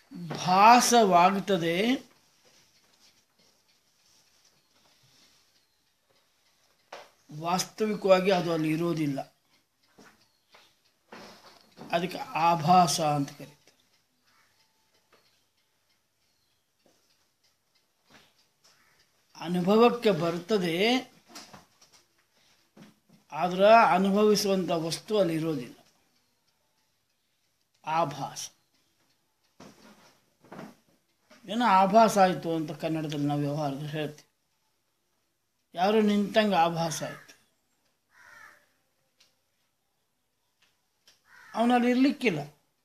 ಭಾಸವಾಗುತ್ತದೆ ವಾಸ್ತವಿಕವಾಗಿ ಅದು ಅಲ್ಲಿ ಇರೋದಿಲ್ಲ ಅದಕ್ಕೆ ಆಭಾಸ ಅಂತ ಕರೀತಾರೆ ಅನುಭವಕ್ಕೆ ಬರ್ತದೆ ಆದ್ರೆ ಅನುಭವಿಸುವಂಥ ವಸ್ತು ಅಲ್ಲಿ ಇರೋದಿಲ್ಲ ಆಭಾಸ ಏನೋ ಆಭಾಸ ಆಯಿತು ಅಂತ ಕನ್ನಡದಲ್ಲಿ ನಾವು ವ್ಯವಹಾರದಲ್ಲಿ ಹೇಳ್ತೀವಿ ಯಾರು ನಿಂತಂಗೆ ಆಭಾಸ ಆಯಿತು ಅವನಲ್ಲಿ ಇರ್ಲಿಕ್ಕಿಲ್ಲ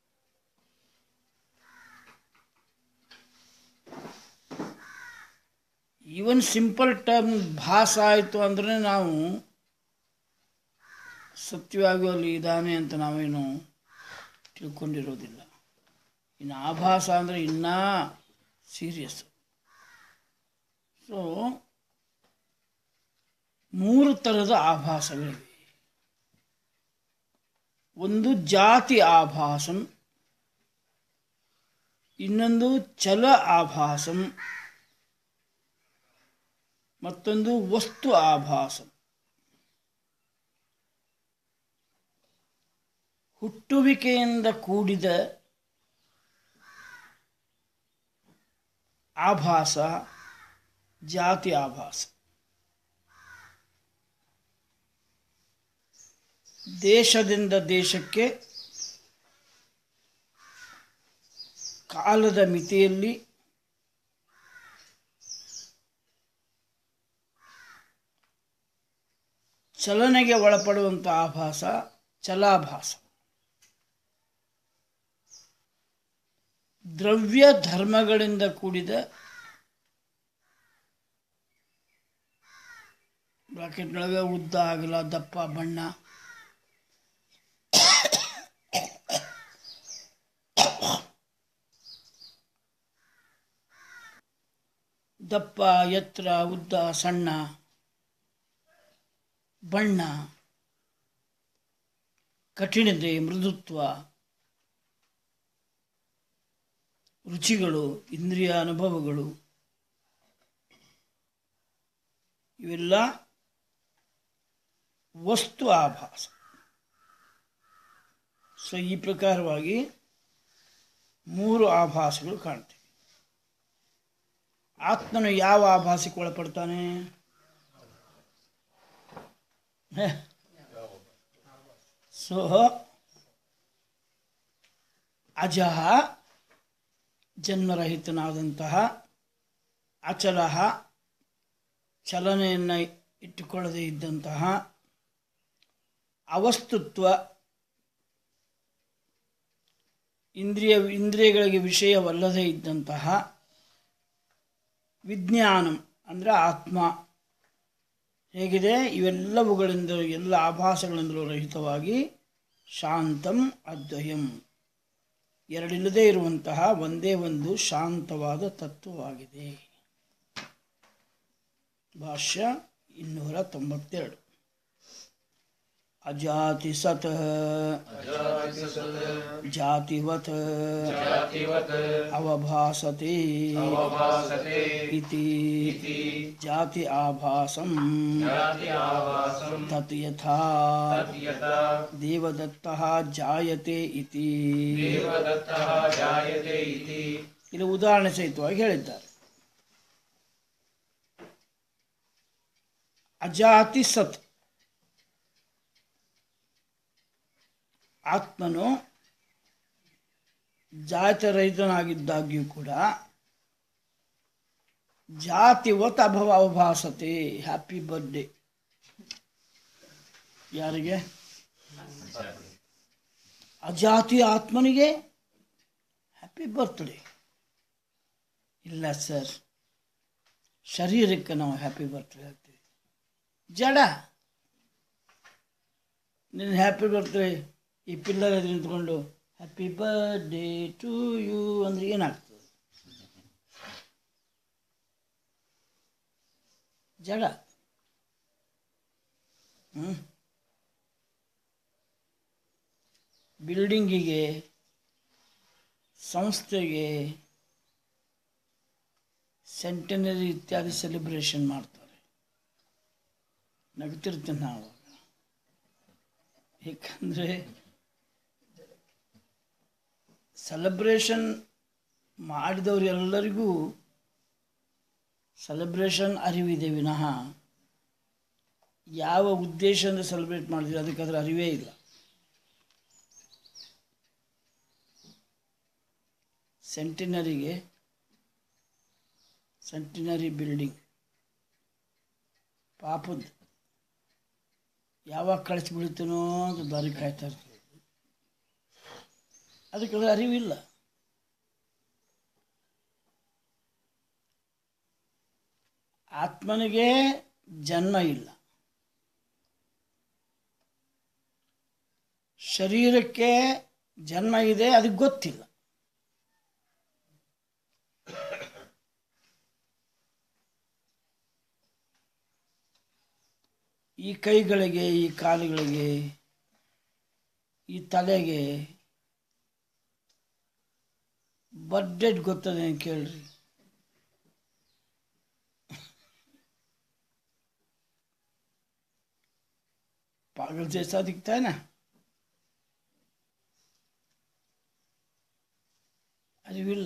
ಈವನ್ ಸಿಂಪಲ್ ಟರ್ಮ್ ಭಾಸ ಆಯಿತು ಅಂದರೆ ನಾವು ಸತ್ಯವಾಗಿ ಅಲ್ಲಿ ಇದ್ದಾನೆ ಅಂತ ನಾವೇನು ತಿಳ್ಕೊಂಡಿರೋದಿಲ್ಲ ಇನ್ನು ಆಭಾಸ ಅಂದರೆ ಇನ್ನೂ ಸೀರಿಯಸ್ ಸೊ ಮೂರು ಥರದ ಆಭಾಸಗಳಿವೆ ಒಂದು ಜಾತಿ ಆಭಾಸಂ ಇನ್ನೊಂದು ಚಲ ಆಭಾಸಂ ಮತ್ತೊಂದು ವಸ್ತು ಆಭಾಸಂ ಹುಟ್ಟುವಿಕೆಯಿಂದ ಕೂಡಿದ ಆಭಾಸ ಜಾತಿ ಆಭಾಸ ದೇಶದಿಂದ ದೇಶಕ್ಕೆ ಕಾಲದ ಮಿತಿಯಲ್ಲಿ ಚಲನೆಗೆ ಒಳಪಡುವಂಥ ಆಭಾಸ ಚಲಾಭಾಸ ದ್ರವ್ಯ ಧರ್ಮಗಳಿಂದ ಕೂಡಿದ ಬ್ರಾಕೆಟ್ನೊಳಗೆ ಉದ್ದ ಅಗಲ ದಪ್ಪ ಬಣ್ಣ ದಪ್ಪ ಎತ್ತರ ಉದ್ದ ಸಣ್ಣ ಬಣ್ಣ ಕಠಿಣತೆ ಮೃದುತ್ವ ರುಚಿಗಳು ಇಂದ್ರಿಯ ಅನುಭವಗಳು ಇವೆಲ್ಲ ವಸ್ತು ಆಭಾಸ ಸೊ ಈ ಪ್ರಕಾರವಾಗಿ ಮೂರು ಆಭಾಸಗಳು ಕಾಣ್ತವೆ ಆತ್ಮನು ಯಾವ ಆಭಾಸಕ್ಕೆ ಒಳಪಡ್ತಾನೆ ಸೊ ಅಜಃ ಜನ್ಮರಹಿತನಾದಂತಹ ಅಚಲ ಚಲನೆಯನ್ನು ಇಟ್ಟುಕೊಳ್ಳದೇ ಇದ್ದಂತಹ ಅವಸ್ತುತ್ವ ಇಂದ್ರಿಯ ಇಂದ್ರಿಯಗಳಿಗೆ ವಿಷಯವಲ್ಲದೇ ಇದ್ದಂತಹ ವಿಜ್ಞಾನಂ ಅಂದರೆ ಆತ್ಮ ಹೇಗಿದೆ ಇವೆಲ್ಲವುಗಳಿಂದ ಎಲ್ಲ ಆಭಾಸಗಳಿಂದಲೂ ರಹಿತವಾಗಿ ಶಾಂತಂ ಅದ್ವಯಂ ಎರಡಿಲ್ಲದೇ ಇರುವಂತಹ ಒಂದೇ ಒಂದು ಶಾಂತವಾದ ತತ್ವವಾಗಿದೆ ಭಾಷ್ಯ ಇನ್ನೂರ ತೊಂಬತ್ತೆರಡು ಅಜಾತಿ ಸತ್ ಜಾತಿವತ್ ಅವಭಾಸತೆ ಇತಿ ಜಾತಿ ಆಭಾಸಂ ತತ್ ಯಥಾ ದೇವದತ್ತಃ ಜಾಯತೆ ಇತಿ ಇಲ್ಲಿ ಉದಾಹರಣೆ ಸಹಿತವಾಗಿ ಹೇಳಿದ್ದಾರೆ ಅಜಾತಿ ಸತ್ ಆತ್ಮನು ಜಾತರಹಿತನಾಗಿದ್ದಾಗ್ಯೂ ಕೂಡ ಜಾತಿವತ್ ಅಭವ ಅವಭಾಸತೆ ಹ್ಯಾಪಿ ಬರ್ಡೇ ಯಾರಿಗೆ ಅಜಾತಿ ಆತ್ಮನಿಗೆ ಹ್ಯಾಪಿ ಬರ್ತ್ಡೇ ಇಲ್ಲ ಸರ್ ಶರೀರಕ್ಕೆ ನಾವು ಹ್ಯಾಪಿ ಬರ್ತ್ಡೇ ಆಗ್ತೀವಿ ಜಡ ನಿನ್ನ ಹ್ಯಾಪಿ ಬರ್ತ್ಡೇ ಈ ಪಿಲ್ಲರ್ ಎದುರು ನಿಂತ್ಕೊಂಡು ಹ್ಯಾಪಿ ಬರ್ಡೇ ಟು ಯು ಅಂದ್ರೆ ಏನಾಗ್ತದೆ ಜಡ ಹ್ಞೂ ಬಿಲ್ಡಿಂಗಿಗೆ ಸಂಸ್ಥೆಗೆ ಸೆಂಟನರಿ ಇತ್ಯಾದಿ ಸೆಲೆಬ್ರೇಷನ್ ಮಾಡ್ತಾರೆ ನಗ್ತಿರ್ತೀನಿ ನಾವು ಏಕೆಂದರೆ ಸೆಲೆಬ್ರೇಷನ್ ಮಾಡಿದವರು ಎಲ್ಲರಿಗೂ ಸೆಲೆಬ್ರೇಷನ್ ಅರಿವಿದೆ ವಿನಃ ಯಾವ ಉದ್ದೇಶದಿಂದ ಸೆಲೆಬ್ರೇಟ್ ಮಾಡಿದ್ರೆ ಅದಕ್ಕೆ ಅದರ ಅರಿವೇ ಇಲ್ಲ ಸೆಂಟಿನರಿಗೆ ಸೆಂಟಿನರಿ ಬಿಲ್ಡಿಂಗ್ ಪಾಪದ ಯಾವಾಗ ಕಳಿಸಿ ಬೀಳ್ತೀನೋ ಅಂತ ದಾರಿ ಕಾಯ್ತಾ ಇರ್ತದೆ ಅದಕ್ಕೆ ಅದರ ಅರಿವಿಲ್ಲ ಆತ್ಮನಿಗೆ ಜನ್ಮ ಇಲ್ಲ ಶರೀರಕ್ಕೆ ಜನ್ಮ ಇದೆ ಅದಕ್ಕೆ ಗೊತ್ತಿಲ್ಲ ಈ ಕೈಗಳಿಗೆ ಈ ಕಾಲುಗಳಿಗೆ ಈ ತಲೆಗೆ ಬರ್ಡೇಟ್ ಗೊತ್ತದೆ ಕೇಳ್ರಿ पागल जैसा दिखता है ना ಅರಿವಿಲ್ಲ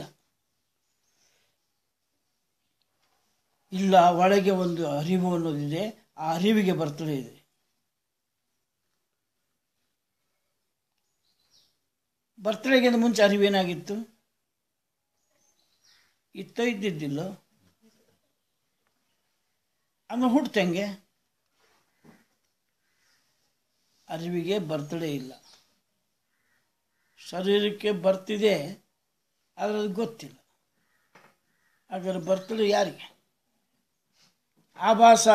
ಇಲ್ಲ ಒಳಗೆ ಒಂದು ಅರಿವು ಅನ್ನೋದಿದೆ ಆ ಅರಿವಿಗೆ ಬರ್ತಡೇ ಇದೆ ಬರ್ತಡೇಗಿಂತ ಮುಂಚೆ ಅರಿವೇನಾಗಿತ್ತು ಇತ್ತ ಇದ್ದಿದ್ದಿಲ್ಲ ಆಮೇಲೆ ಹುಟ್ಟಂಗೆ ಅರಿವಿಗೆ ಬರ್ತಡೇ ಇಲ್ಲ ಶರೀರಕ್ಕೆ ಬರ್ತಿದೆ ಆದರೆ ಅದು ಗೊತ್ತಿಲ್ಲ ಹಾಗಾದ್ರೆ ಬರ್ತಡೇ ಯಾರಿಗೆ ಆಭಾಸ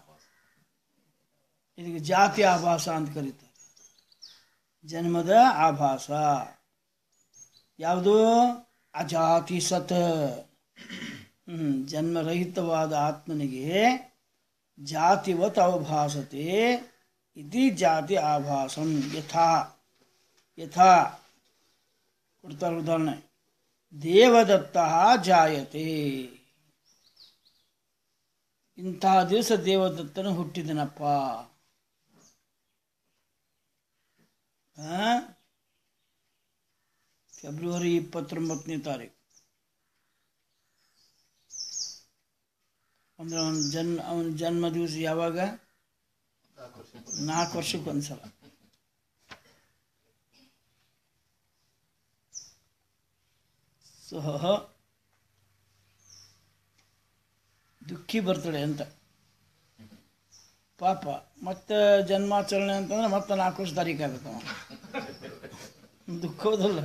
ಇದಕ್ಕೆ ಜಾತಿ ಆಭಾಸ ಅಂತ ಕರೀತಾರೆ ಜನ್ಮದ ಆಭಾಸ ಯಾವುದು ಅಜಾತಿ ಸತ್ ಹ್ಮ್ ಜನ್ಮರಹಿತವಾದ ಆತ್ಮನಿಗೆ ಜಾತಿವತ್ ಅವಭಾಸತೆ ಇತಿ ಜಾತಿ ಆಭಾಸಂ ಯಥಾ ಯಥಾ ಕೊಡ್ತಾರೆ ಉದಾಹರಣೆ ದೇವದತ್ತ ಜಾಯತೆ ಇಂಥ ದಿವಸ ದೇವದತ್ತನು ಹುಟ್ಟಿದನಪ್ಪ ಆ? ಫೆಬ್ರವರಿ ಇಪ್ಪತ್ತೊಂಬತ್ತನೇ ತಾರೀಕು ಅಂದ್ರೆ ಅವನ ಜನ್ಮ ಅವನ ಜನ್ಮ ದಿವಸ ಯಾವಾಗ ನಾಲ್ಕು ವರ್ಷಕ್ಕೆ ಒಂದ್ಸಲ ಸೊ ದುಃಖಿ ಬರ್ತಡೆ ಅಂತ ಪಾಪ ಮತ್ತೆ ಜನ್ಮಾಚರಣೆ ಅಂತಂದ್ರೆ ಮತ್ತೆ ನಾಲ್ಕು ವರ್ಷ ತಾರೀಕು ಆಗುತ್ತೆ ಅವ ದುಃಖೋದಲ್ಲ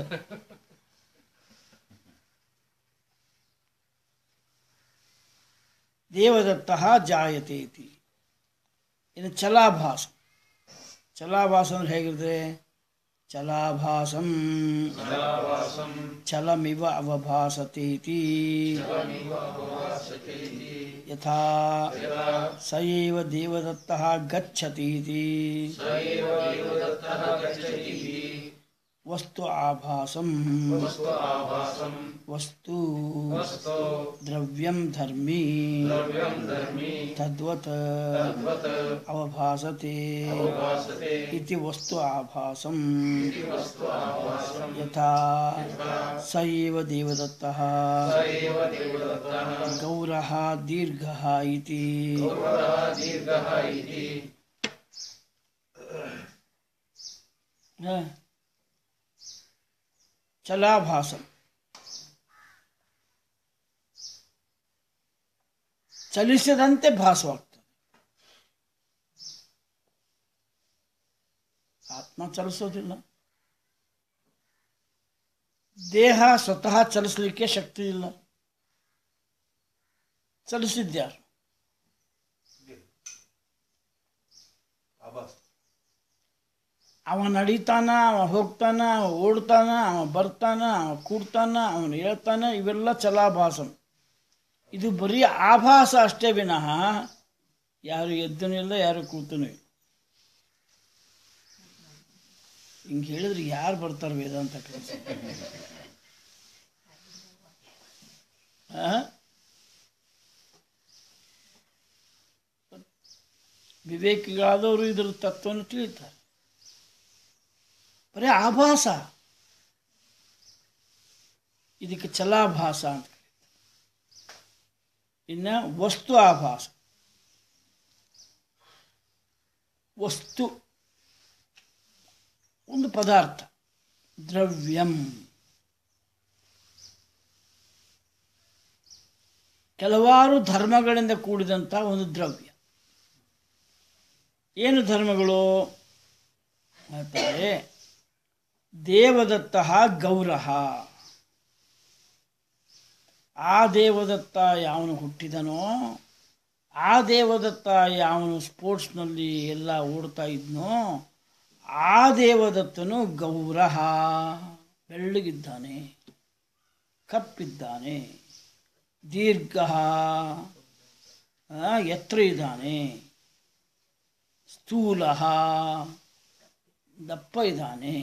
ದೇವದತ್ತ ಜಾಯತೆ ಇತಿ ಇನ್ನು ಚಲಾಭಾಸ ಚಲಾಭಾಸ ಅಂದ್ರೆ ಹೇಗಿರ್ತದೆ ಚಲಾಭಾಸಂ ಚಲಮಿವ ಅವಭಾಸತೆ ಇತಿ ಯಥಾ ಸ ಏವ ದೇವದತ್ತಃ ಗಚ್ಚತಿ ಇತಿ ವಸ್ತು ಆಭಾಸಂ ವಸ್ತು ದ್ರವ್ಯಂ ಧರ್ಮೀ ತದ್ವತ್ ಅವಭಾಸತೆ ಇತಿ ವಸ್ತು ಆಭಾಸಂ ಯಥಾ ಸ ಏವ ದೇವದತ್ತಃ ಗೌರಃ ದೀರ್ಘಃ ಇತಿ ಹ. ಚಲಾಭಾಸಂ ಚಲಿಸದಂತೆ ಭಾಸವಾಗ್ತದೆ ಆತ್ಮ ಚಲಿಸೋದಿಲ್ಲ ದೇಹ ಸ್ವತಃ ಚಲಿಸಲಿಕ್ಕೆ ಶಕ್ತಿ ಇಲ್ಲ ಚಲಿಸಿದ್ಯಾರು ಅವ ನಡೀತಾನ ಅವ ಹೋಗ್ತಾನ ಅವ ಓಡ್ತಾನ ಅವ ಬರ್ತಾನ ಅವ ಕೂಡ್ತಾನ ಅವನು ಹೇಳ್ತಾನ ಇವೆಲ್ಲ ಚಲಾಭಾಸಂ ಇದು ಬರೀ ಆಭಾಸ ಅಷ್ಟೇ ವಿನಃ ಯಾರು ಎದ್ದನೂ ಇಲ್ಲ ಯಾರು ಕೂತನೂ ಇಲ್ಲ ಹಿಂಗೆ ಹೇಳಿದ್ರೆ ಯಾರು ಬರ್ತಾರೆ ವೇದಾಂತ ಕ್ಲಾಸ್ ಆ? ವಿವೇಕಿಗಳಾದವರು ಇದರ ತತ್ವವನ್ನು ತಿಳಿತಾರೆ ಬರೀ ಆಭಾಸ ಇದಕ್ಕೆ ಚಲಾಭಾಸ ಅಂತ ಕರೀತಾರೆ ಇನ್ನು ವಸ್ತು ಆಭಾಸ ವಸ್ತು ಒಂದು ಪದಾರ್ಥ ದ್ರವ್ಯಂ ಕೆಲವಾರು ಧರ್ಮಗಳಿಂದ ಕೂಡಿದಂಥ ಒಂದು ದ್ರವ್ಯ ಏನು ಧರ್ಮಗಳು ಹೇಳ್ತಾರೆ ದೇವದತ್ತ ಗೌರಹ ಆ ದೇವದತ್ತ ಯಾವನು ಹುಟ್ಟಿದನೋ ಆ ದೇವದತ್ತ ಯಾವನು ಸ್ಪೋರ್ಟ್ಸ್ನಲ್ಲಿ ಎಲ್ಲ ಓಡ್ತಾ ಇದ್ನೋ ಆ ದೇವದತ್ತನು ಗೌರಹ ಬೆಳ್ಳಗಿದ್ದಾನೆ ಕಪ್ಪಿದ್ದಾನೆ ದೀರ್ಘ ಎತ್ತರ ಇದ್ದಾನೆ ಸ್ಥೂಲ ದಪ್ಪ ಇದ್ದಾನೆ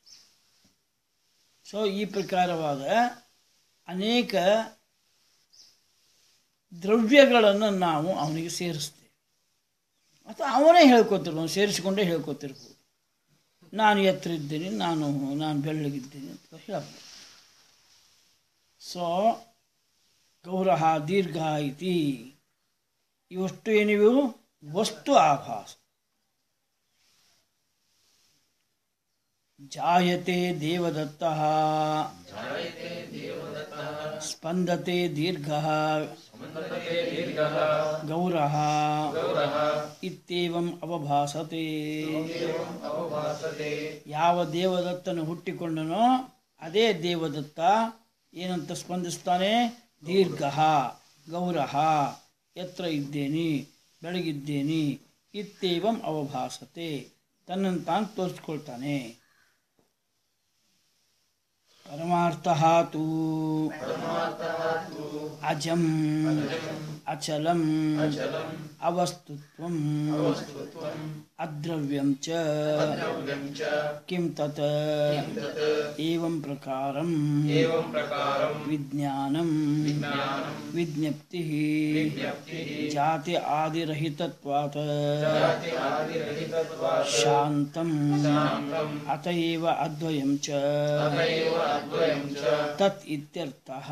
ಸೊ ಈ ಪ್ರಕಾರವಾದ ಅನೇಕ ದ್ರವ್ಯಗಳನ್ನು ನಾವು ಅವನಿಗೆ ಸೇರಿಸ್ತೇವೆ ಅಥವಾ ಅವನೇ ಹೇಳ್ಕೊತಿರ್ಬೋದು ಸೇರಿಸಿಕೊಂಡೇ ಹೇಳ್ಕೊತಿರ್ಬೋದು ನಾನು ಎತ್ತರ ಇದ್ದೀನಿ ನಾನು ನಾನು ಬೆಳ್ಳಗಿದ್ದೀನಿ ಅಂತ ಹೇಳ್ಬೋದು ಸೊ ಗೌರಹ ದೀರ್ಘ ಇತಿ ಇವಷ್ಟು ಏನಿವು ವಸ್ತು ಆಭಾಸ ಜಾಯತೆ ದೇವದತ್ತ ಸ್ಪಂದತೆ ದೀರ್ಘ ಗೌರಹ ಇತ್ಯೇವಂ ಅವಭಾಸತೆ ಯಾವ ದೇವದತ್ತನು ಹುಟ್ಟಿಕೊಂಡನೋ ಅದೇ ದೇವದತ್ತ ಏನಂತ ಸ್ಪಂದಿಸ್ತಾನೆ ದೀರ್ಘ ಗೌರಹ ಎತ್ತರ ಇದ್ದೇನೆ ಬೆಳಗಿದ್ದೇನೆ ಇತ್ಯೇವಂ ಅವಭಾಸತೆ ತನ್ನನ್ನು ತಾನು ತೋರಿಸ್ಕೊಳ್ತಾನೆ ಪರಮಾರ್ಥ ತು ಅಜಂ ಅಚಲಂ ಅವಸ್ತುತ್ವಂ ಅದ್ರವ್ಯಂ ಚ ಕಿಂ ತತ್ ಏವಂ ಪ್ರಕಾರಂ ವಿಜ್ಞಾನಂ ವಿಜ್ಞಪ್ತಿ ಜಾತಿ ಆದಿರಹಿತತ್ವಾತ್ ಶಾಂತಂ ಅತ ಏವ ಅದ್ವಯಂ ಚ ತತ್ ಇತ್ಯರ್ಥಃ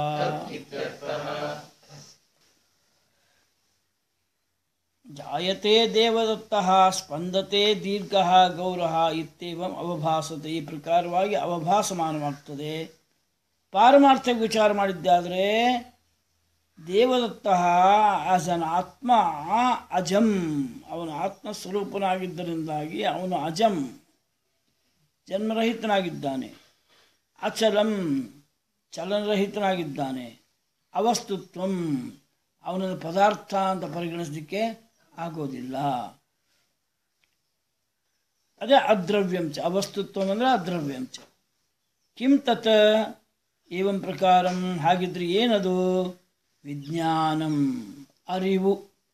ಜಾಯತೆ ದೇವದತ್ತಃ ಸ್ಪಂದತೆ ದೀರ್ಘ ಗೌರಹ ಇತ್ಯೇವಂ ಅವಭಾಸತೆ ಈ ಪ್ರಕಾರವಾಗಿ ಅವಭಾಸಮಾನವಾಗ್ತದೆ ಪಾರಮಾರ್ಥ ವಿಚಾರ ಮಾಡಿದ್ದಾದರೆ ದೇವದತ್ತ ಆಸ್ ಅನ್ ಆತ್ಮ ಅಜಂ ಅವನು ಆತ್ಮ ಸ್ವರೂಪನಾಗಿದ್ದರಿಂದಾಗಿ ಅವನು ಅಜಂ ಜನ್ಮರಹಿತನಾಗಿದ್ದಾನೆ ಅಚಲಂ ಚಲನರಹಿತನಾಗಿದ್ದಾನೆ ಅವಸ್ತುತ್ವಂ ಅವನನ್ನು ಪದಾರ್ಥ ಅಂತ ಪರಿಗಣಿಸಲಿಕ್ಕೆ ಆಗೋದಿಲ್ಲ ಅದೇ ಅದ್ರವ್ಯಂಚ ಅವಸ್ತುತ್ವಂ ಅಂದರೆ ಅದ್ರವ್ಯಂಚ ಕಿಂ ತತ್ ಏವಂ ಪ್ರಕಾರಂ ಹಾಗಿದ್ರೆ ಏನದು ವಿಜ್ಞಾನಂ ಅರಿವು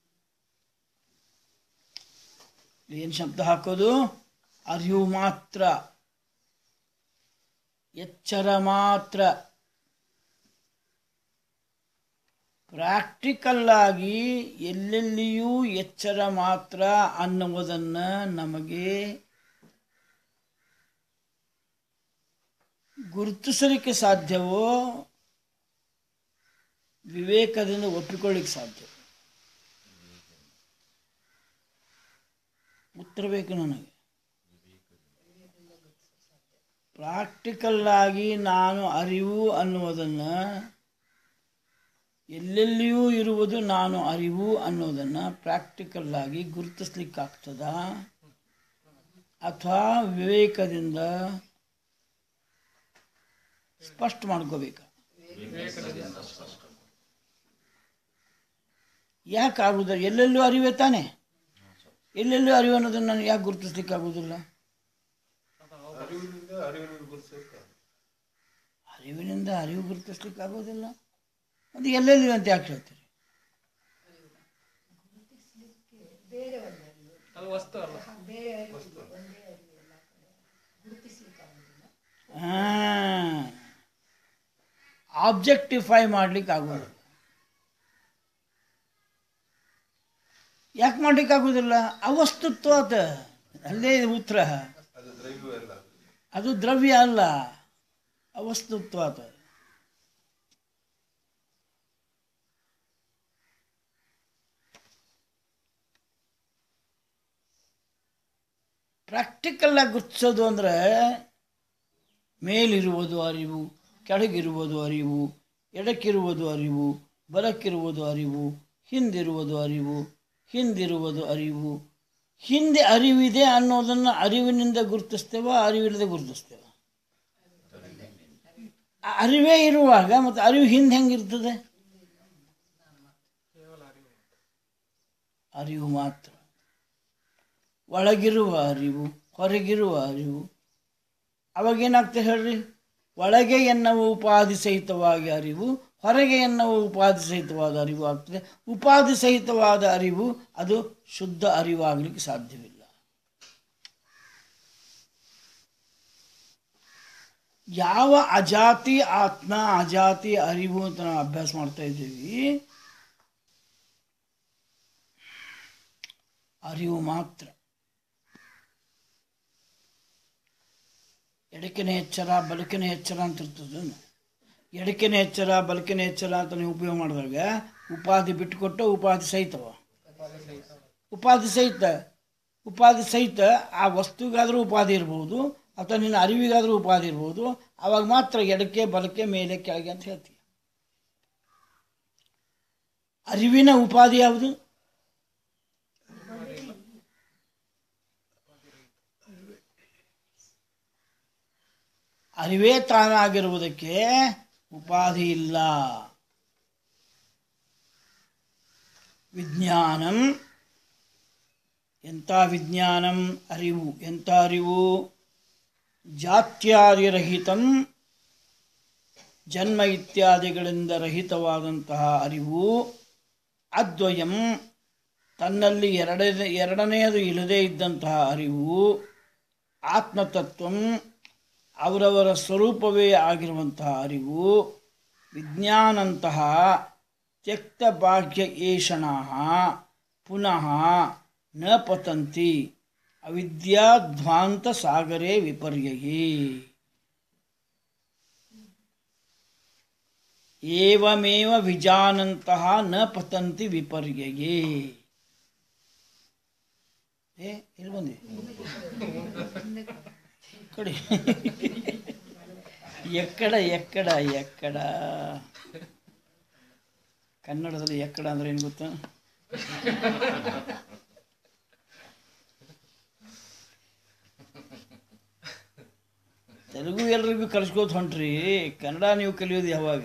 ಏನು ಶಬ್ದ ಹಾಕೋದು ಅರಿವು ಮಾತ್ರ ಎಚ್ಚರ ಮಾತ್ರ ಪ್ರಾಕ್ಟಿಕಲ್ ಆಗಿ ಎಲ್ಲೆಲ್ಲಿಯೂ ಎಚ್ಚರ ಮಾತ್ರ ಅನ್ನುವುದನ್ನು ನಮಗೆ ಗುರುತಿಸಲಿಕ್ಕೆ ಸಾಧ್ಯವೋ ವಿವೇಕದಿಂದ ಒಪ್ಪಿಕೊಳ್ಳಿಕ್ಕೆ ಸಾಧ್ಯ ಉತ್ತರ ಬೇಕು ನನಗೆ ಪ್ರಾಕ್ಟಿಕಲ್ ಆಗಿ ನಾನು ಅರಿವು ಅನ್ನುವುದನ್ನು ಎಲ್ಲೆಲ್ಲಿಯೂ ಇರುವುದು ನಾನು ಅರಿವು ಅನ್ನೋದನ್ನು ಪ್ರಾಕ್ಟಿಕಲ್ ಆಗಿ ಗುರುತಿಸ್ಲಿಕ್ಕಾಗ್ತದ ಅಥವಾ ವಿವೇಕದಿಂದ ಸ್ಪಷ್ಟ ಮಾಡ್ಕೋಬೇಕು ಯಾಕೆ ಆಗುವುದಿಲ್ಲ ಎಲ್ಲೆಲ್ಲೂ ಅರಿವೇ ತಾನೆ ಎಲ್ಲೆಲ್ಲೂ ಅರಿವು ಅನ್ನೋದನ್ನು ನಾನು ಯಾಕೆ ಗುರುತಿಸ್ಲಿಕ್ಕಾಗೋದಿಲ್ಲ ಅರಿವಿನಿಂದ ಅರಿವು ಗುರುತಿಸ್ಲಿಕ್ಕಾಗೋದಿಲ್ಲ ಅದು ಎಲ್ಲೆಲ್ಲಿ ಅಂತ ಯಾಕೆ ಹೇಳ್ತೀರಿ ಆ, ಆಬ್ಜೆಕ್ಟಿಫೈ ಮಾಡ್ಲಿಕ್ಕೆ ಆಗೋದಿಲ್ಲ ಯಾಕೆ ಮಾಡ್ಲಿಕ್ಕೆ ಆಗೋದಿಲ್ಲ ಅವಸ್ತುತ್ವ ಅದ ಅಲ್ಲೇ ಇದೆ ಉತ್ತರ ಅದು ದ್ರವ್ಯ ಅಲ್ಲ ಅವಸ್ತುತ್ವ ಅದ ಪ್ರಾಕ್ಟಿಕಲ್ ಆಗಿ ಗುರ್ತಿಸೋದು ಅಂದರೆ ಮೇಲಿರುವುದು ಅರಿವು ಕೆಳಗಿರುವುದು ಅರಿವು ಎಡಕ್ಕಿರುವುದು ಅರಿವು ಬಲಕ್ಕಿರುವುದು ಅರಿವು ಹಿಂದಿರುವುದು ಅರಿವು ಹಿಂದಿರುವುದು ಅರಿವು ಹಿಂದೆ ಅರಿವಿದೆ ಅನ್ನೋದನ್ನು ಅರಿವಿನಿಂದ ಗುರುತಿಸ್ತೇವ ಅರಿವಿಲ್ಲದೆ ಗುರುತಿಸ್ತೇವ ಆ ಅರಿವೇ ಇರುವಾಗ ಮತ್ತು ಅರಿವು ಹಿಂದೆ ಹೆಂಗಿರ್ತದೆ ಅರಿವು ಮಾತ್ರ ಒಳಗಿರುವ ಅರಿವು ಹೊರಗಿರುವ ಅರಿವು ಅವಾಗೇನಾಗ್ತದೆ ಹೇಳ್ರಿ ಒಳಗೆ ಎನ್ನುವ ಉಪಾಧಿ ಸಹಿತವಾಗಿ ಅರಿವು ಹೊರಗೆ ಎನ್ನುವ ಉಪಾಧಿ ಸಹಿತವಾದ ಅರಿವು ಆಗ್ತದೆ ಉಪಾಧಿ ಸಹಿತವಾದ ಅರಿವು ಅದು ಶುದ್ಧ ಅರಿವಾಗಲಿಕ್ಕೆ ಸಾಧ್ಯವಿಲ್ಲ ಯಾವ ಅಜಾತಿ ಆತ್ಮ ಅಜಾತಿ ಅರಿವು ಅಂತ ನಾವು ಅಭ್ಯಾಸ ಮಾಡ್ತಾ ಇದ್ದೀವಿ ಅರಿವು ಮಾತ್ರ ಎಡಕಿನ ಎಚ್ಚರ ಬಲಕಿನ ಎಚ್ಚರ ಅಂತ ಇರ್ತದೆ ಎಡಕಿನ ಎಚ್ಚರ ಬಲಕಿನ ಎಚ್ಚರ ಅಂತ ನೀವು ಉಪಯೋಗ ಮಾಡಿದಾಗ ಉಪಾಧಿ ಬಿಟ್ಟುಕೊಟ್ಟು ಉಪಾಧಿ ಸಹಿತವ ಉಪಾಧಿ ಸಹಿತ ಉಪಾಧಿ ಸಹಿತ ಆ ವಸ್ತುಗಾದರೂ ಉಪಾಧಿ ಇರ್ಬೋದು ಅಥವಾ ನಿನ್ನ ಅರಿವಿಗಾದರೂ ಉಪಾಧಿ ಇರ್ಬೋದು ಆವಾಗ ಮಾತ್ರ ಎಡಕ್ಕೆ ಬಲಕ್ಕೆ ಮೇಲೆ ಕೆಳಗೆ ಅಂತ ಹೇಳ್ತೀವಿ ಅರಿವಿನ ಉಪಾಧಿ ಯಾವುದು ಅರಿವೇ ತಾನಾಗಿರುವುದಕ್ಕೆ ಉಪಾಧಿ ಇಲ್ಲ ವಿಜ್ಞಾನಂ ಎಂಥ ವಿಜ್ಞಾನಂ ಅರಿವು ಎಂಥ ಅರಿವು ಜಾತ್ಯಾದಿರಹಿತಂ ಜನ್ಮ ಇತ್ಯಾದಿಗಳಿಂದ ರಹಿತವಾದಂತಹ ಅರಿವು ಅದ್ವಯಂ ತನ್ನಲ್ಲಿ ಎರಡನೇ ಎರಡನೆಯದು ಇಲ್ಲದೇ ಇದ್ದಂತಹ ಅರಿವು ಆತ್ಮತತ್ವಂ ಅವರವರ ಸ್ವರೂಪವೇ ಆಗಿರುವಂತಹ ಅರಿವು ವಿಜ್ಞಾನಂತಹ ತ್ಯಕ್ತ ಭಾಗ್ಯ ಏಷಣಾ ಪುನಃ ನ ಪತಂತಿ ಅವಿದ್ಯಾಧ್ವಾಂತ ಸಾಗರೇ ವಿಪರ್ಯಯೇ ಏವಮೇವ ವಿಜಾನಂತಹ ನ ಪತಂತಿ ವಿಪರ್ಯಯೇ ಏ ಇಲ್ಲಿ ಬಂದಿ ಕಡೆ ಎಕ್ಕಡ ಎಕ್ಕಡ ಎಕ್ಕಡ ಕನ್ನಡದಲ್ಲಿ ಎಕ್ಕಡ ಅಂದ್ರೆ ಏನು ಗೊತ್ತಾ ತೆಲುಗು ಎಲ್ರಿಗೂ ಕಲಿಸ್ಕೋತ ಹೊಂಟ್ರಿ ಕನ್ನಡ ನೀವು ಕಲಿಯೋದು ಯಾವಾಗ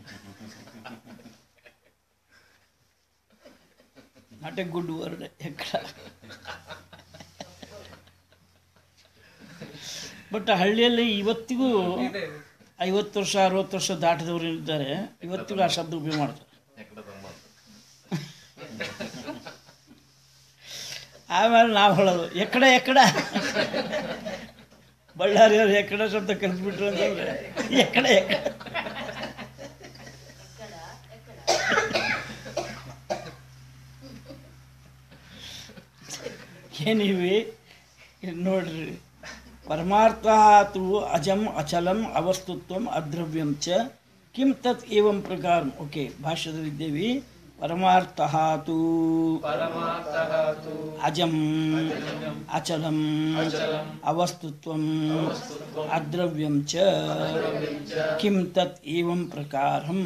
ನಾಟ್ ಎ ಗುಡ್ ವರ್ಡ್ ಎಕ್ಕಡ ಬಟ್ ಹಳ್ಳಿಯಲ್ಲಿ ಇವತ್ತಿಗೂ ಐವತ್ತು ವರ್ಷ ಅರವತ್ತು ವರ್ಷ ದಾಟಿದವರು ಇದ್ದಾರೆ ಇವತ್ತಿಗೂ ಆ ಶಬ್ದ ಉಪಯೋಗ ಮಾಡ್ತಾರೆ ಆಮೇಲೆ ನಾವು ಹೇಳೋದು ಎಕ್ಕಡ ಎಕ್ಕಡ ಬಳ್ಳಾರಿಯವ್ರು ಎಕ್ಕಡ ಶಬ್ದ ಕಲಿಸ್ಬಿಟ್ರು ಅಂತಂದ್ರೆ ಎಕ್ಕಡ ಎಕ್ಕಡ ಏನಿವಿ ನೋಡ್ರಿ ಪರಮಾರ್ಥ ತು ಅಜಂ ಅಚಲಂ ಅವಸ್ತುತ್ವಂ ಅದ್ರವ್ಯಂ ಚ ಕಿಂ ತತ್ ಏವಂ ಪ್ರಕಾರ ಓಕೆ ಭಾಷ್ಯದಲ್ಲಿದ್ದೇವೆ ಪರಮಾರ್ಥ ತು ಅಜಂ ಅಚಲಂ ಅವಸ್ತುತ್ವಂ ಅದ್ರವ್ಯಂ ಚ ಕಿಂ ತತ್ ಏವಂ ಪ್ರಕಾರಂ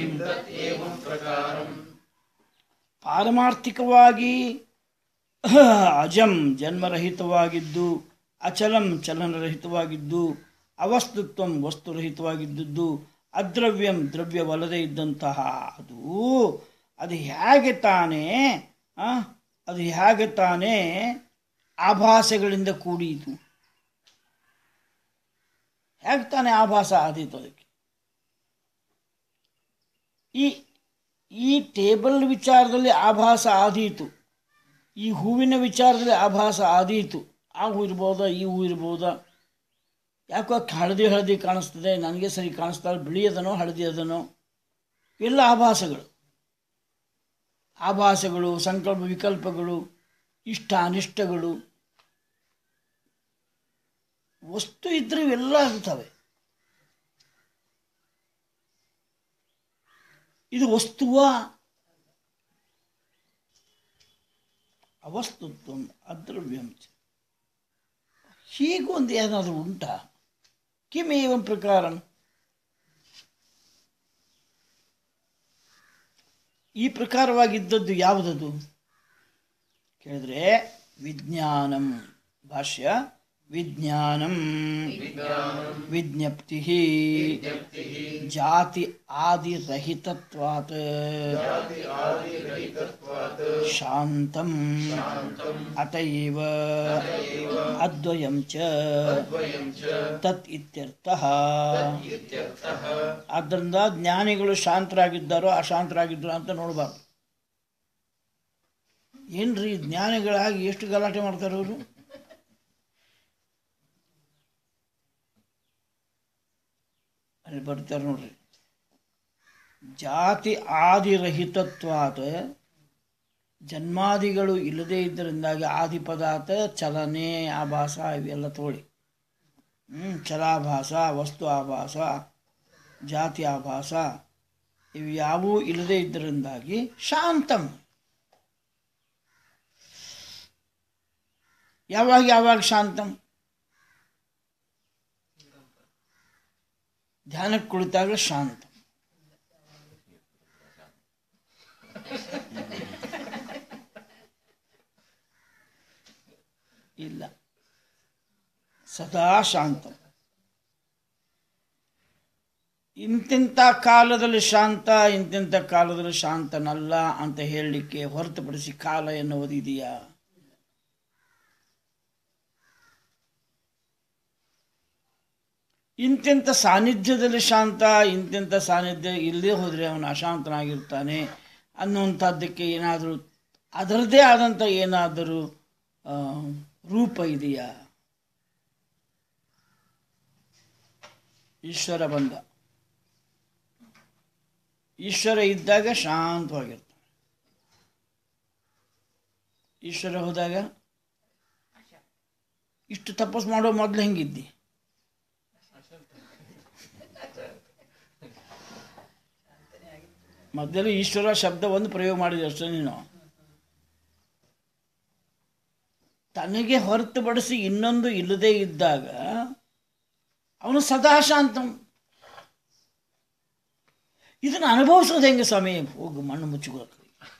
ಪಾರಮಾರ್ಥಿಕವಾಗಿ ಅಜಂ ಜನ್ಮರಹಿತವಾಗಿದ್ದು ಅಚಲಂ ಚಲನರಹಿತವಾಗಿದ್ದು ಅವಸ್ತುತ್ವಂ ವಸ್ತುರಹಿತವಾಗಿದ್ದದ್ದು ಅದ್ರವ್ಯಂ ದ್ರವ್ಯವಲ್ಲದೆ ಇದ್ದಂತಹ ಅದು ಅದು ಹೇಗೆ ತಾನೇ ಆ, ಅದು ಹೇಗೆ ತಾನೇ ಆಭಾಸಗಳಿಂದ ಕೂಡಿತು ಹೇಗೆ ತಾನೇ ಆಭಾಸ ಆದೀತು ಅದಕ್ಕೆ ಈ ಈ ಟೇಬಲ್ ವಿಚಾರದಲ್ಲಿ ಆಭಾಸ ಆದೀತು ಈ ಹೂವಿನ ವಿಚಾರದಲ್ಲಿ ಆಭಾಸ ಆದೀತು ಆ ಹೂ ಇರ್ಬೋದಾ ಈ ಹೂ ಇರ್ಬೋದಾ ಯಾಕೋ ಹಳದಿ ಹಳದಿ ಕಾಣಿಸ್ತದೆ ನನಗೆ ಸರಿ ಕಾಣಿಸ್ತಾ ಇಲ್ಲ, ಬಿಳಿ ಅದನೋ ಹಳದಿ ಅದನೋ ಎಲ್ಲ ಆಭಾಸಗಳು ಆಭಾಸಗಳು ಸಂಕಲ್ಪ ವಿಕಲ್ಪಗಳು ಇಷ್ಟ ಅನಿಷ್ಟಗಳು ವಸ್ತು ಇದ್ರೆ ಇವೆಲ್ಲ ಆಗ್ತವೆ ಇದು ವಸ್ತುವ ಅವಸ್ತುತ್ವ ಅದ್ರವ್ಯಂ ಚ. ಹೀಗೊಂದು ಏನಾದರೂ ಉಂಟಾ ಕಿಮೇವಂ ಪ್ರಕಾರಂ ಈ ಪ್ರಕಾರವಾಗಿದ್ದದ್ದು ಯಾವುದದು ಕೇಳಿದ್ರೆ ವಿಜ್ಞಾನಂ ಭಾಷ್ಯ ವಿಜ್ಞಾನಂ ವಿಜ್ಞಪ್ತಿ ಜಾತಿ ಆದಿರಹಿತತ್ವಾತ್ ಶಾಂತಂ ಅತಯೇವ ಅದ್ವಯಂ ಚ ತತ್ ಇತ್ಯರ್ಥಃ ಆದ್ದರಿಂದ ಜ್ಞಾನಿಗಳು ಶಾಂತರಾಗಿದ್ದಾರೋ ಅಶಾಂತರಾಗಿದ್ದಾರೋ ಅಂತ ನೋಡಬಾರ್ದು ಏನ್ರಿ ಜ್ಞಾನಿಗಳಾಗಿ ಎಷ್ಟು ಗಲಾಟೆ ಮಾಡ್ತಾರೆ ಅವರು ಅಲ್ಲಿ ಬರ್ತಾರೆ ನೋಡ್ರಿ ಜಾತಿ ಆದಿರಹಿತತ್ವಾದ ಜನ್ಮಾದಿಗಳು ಇಲ್ಲದೇ ಇದ್ದರಿಂದಾಗಿ ಆದಿ ಪದಾರ್ಥ ಚಲನೆ ಆಭಾಸ ಇವೆಲ್ಲ ತೋಳಿ ಹ್ಮ್ ಚಲಾಭಾಸ ವಸ್ತು ಆಭಾಸ ಜಾತಿ ಆಭಾಸ ಇವು ಯಾವುವು ಇಲ್ಲದೇ ಇದ್ದರಿಂದಾಗಿ ಶಾಂತಂ ಯಾವಾಗ ಯಾವಾಗ ಶಾಂತಂ ಧ್ಯಾನಕ್ಕೆ ಕುಳಿತಾಗ ಶಾಂತ ಇಲ್ಲ ಸದಾ ಶಾಂತ ಇಂತಿಂಥ ಕಾಲದಲ್ಲಿ ಶಾಂತ ಇಂತಿಂಥ ಕಾಲದಲ್ಲಿ ಶಾಂತನಲ್ಲ ಅಂತ ಹೇಳಲಿಕ್ಕೆ ಹೊರತುಪಡಿಸಿ ಕಾಲ ಎನ್ನುವುದು ಇದೆಯಾ ಇಂತಿಂಥ ಸಾನ್ನಿಧ್ಯದಲ್ಲಿ ಶಾಂತ ಇಂತಿಂಥ ಸಾನ್ನಿಧ್ಯ ಇಲ್ಲದೆ ಹೋದರೆ ಅವನು ಅಶಾಂತನಾಗಿರ್ತಾನೆ ಅನ್ನುವಂಥದ್ದಕ್ಕೆ ಏನಾದರೂ ಅದರದ್ದೇ ಆದಂಥ ಏನಾದರೂ ಆ, ರೂಪ ಇದೆಯಾ ಈಶ್ವರ ಬಂದ ಈಶ್ವರ ಇದ್ದಾಗ ಶಾಂತವಾಗಿರ್ತಾನೆ ಈಶ್ವರ ಹೋದಾಗ ಇಷ್ಟು ತಪಸ್ ಮಾಡೋ ಮೊದಲು ಹೆಂಗಿದ್ದಿ ಮೊದಲು ಈಶ್ವರ ಶಬ್ದ ಒಂದು ಪ್ರಯೋಗ ಮಾಡಿದೆ ಅಷ್ಟೇ ನೀನು ತನಗೆ ಹೊರತುಪಡಿಸಿ ಇನ್ನೊಂದು ಇಲ್ಲದೆ ಇದ್ದಾಗ ಅವನು ಸದಾ ಶಾಂತ ಇದನ್ನು ಅನುಭವಿಸೋದು ಹೆಂಗೆ ಸ್ವಾಮಿ ಹೋಗು ಮಣ್ಣು ಮುಚ್ಚಿಕೊಳ್ಳಿ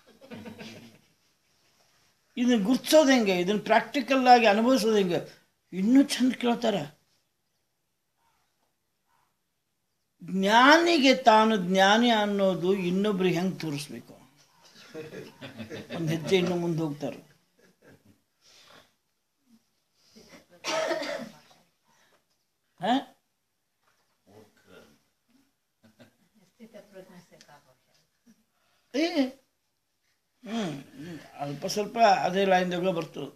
ಇದನ್ನು ಗುರ್ತಿಸೋದು ಹೆಂಗೆ ಇದನ್ನು ಪ್ರಾಕ್ಟಿಕಲ್ ಆಗಿ ಅನುಭವಿಸೋದು ಹೆಂಗೆ ಇನ್ನೂ ಚಂದ ಕೇಳ್ತಾರೆ ಜ್ಞಾನಿಗೆ ತಾನು ಜ್ಞಾನಿ ಅನ್ನೋದು ಇನ್ನೊಬ್ರಿಗೆ ಹೆಂಗೆ ತೋರಿಸ್ಬೇಕು ಒಂದು ಹೆಜ್ಜೆ ಇನ್ನು ಮುಂದೆ ಹೋಗ್ತಾರೆ ಹ? ಏ ಹ್ಮ್ ಹ್ಮ್. ಅಲ್ಪ ಸ್ವಲ್ಪ ಅದೇ ಲೈನ್ದಾಗ ಬರ್ತದೆ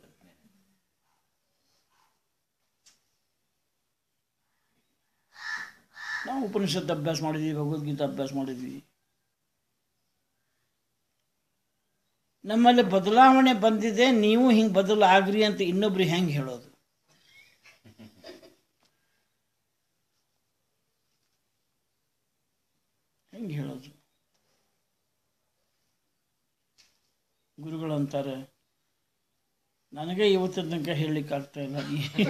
ನಾವು ಉಪನಿಷತ್ ಅಭ್ಯಾಸ ಮಾಡಿದ್ವಿ ಭಗವದ್ಗೀತೆ ಅಭ್ಯಾಸ ಮಾಡಿದ್ವಿ ನಮ್ಮಲ್ಲಿ ಬದಲಾವಣೆ ಬಂದಿದೆ ನೀವು ಹಿಂಗೆ ಬದಲಾಗ್ರಿ ಅಂತ ಇನ್ನೊಬ್ರಿಗೆ ಹೆಂಗೆ ಹೇಳೋದು ಹೆಂಗೆ ಹೇಳೋದು ಗುರುಗಳು ಅಂತಾರೆ ನನಗೆ ಇವತ್ತಿನ ತನಕ ಹೇಳಲಿಕ್ಕೆ ಆಗ್ತಾ ಇಲ್ಲ ನೀ-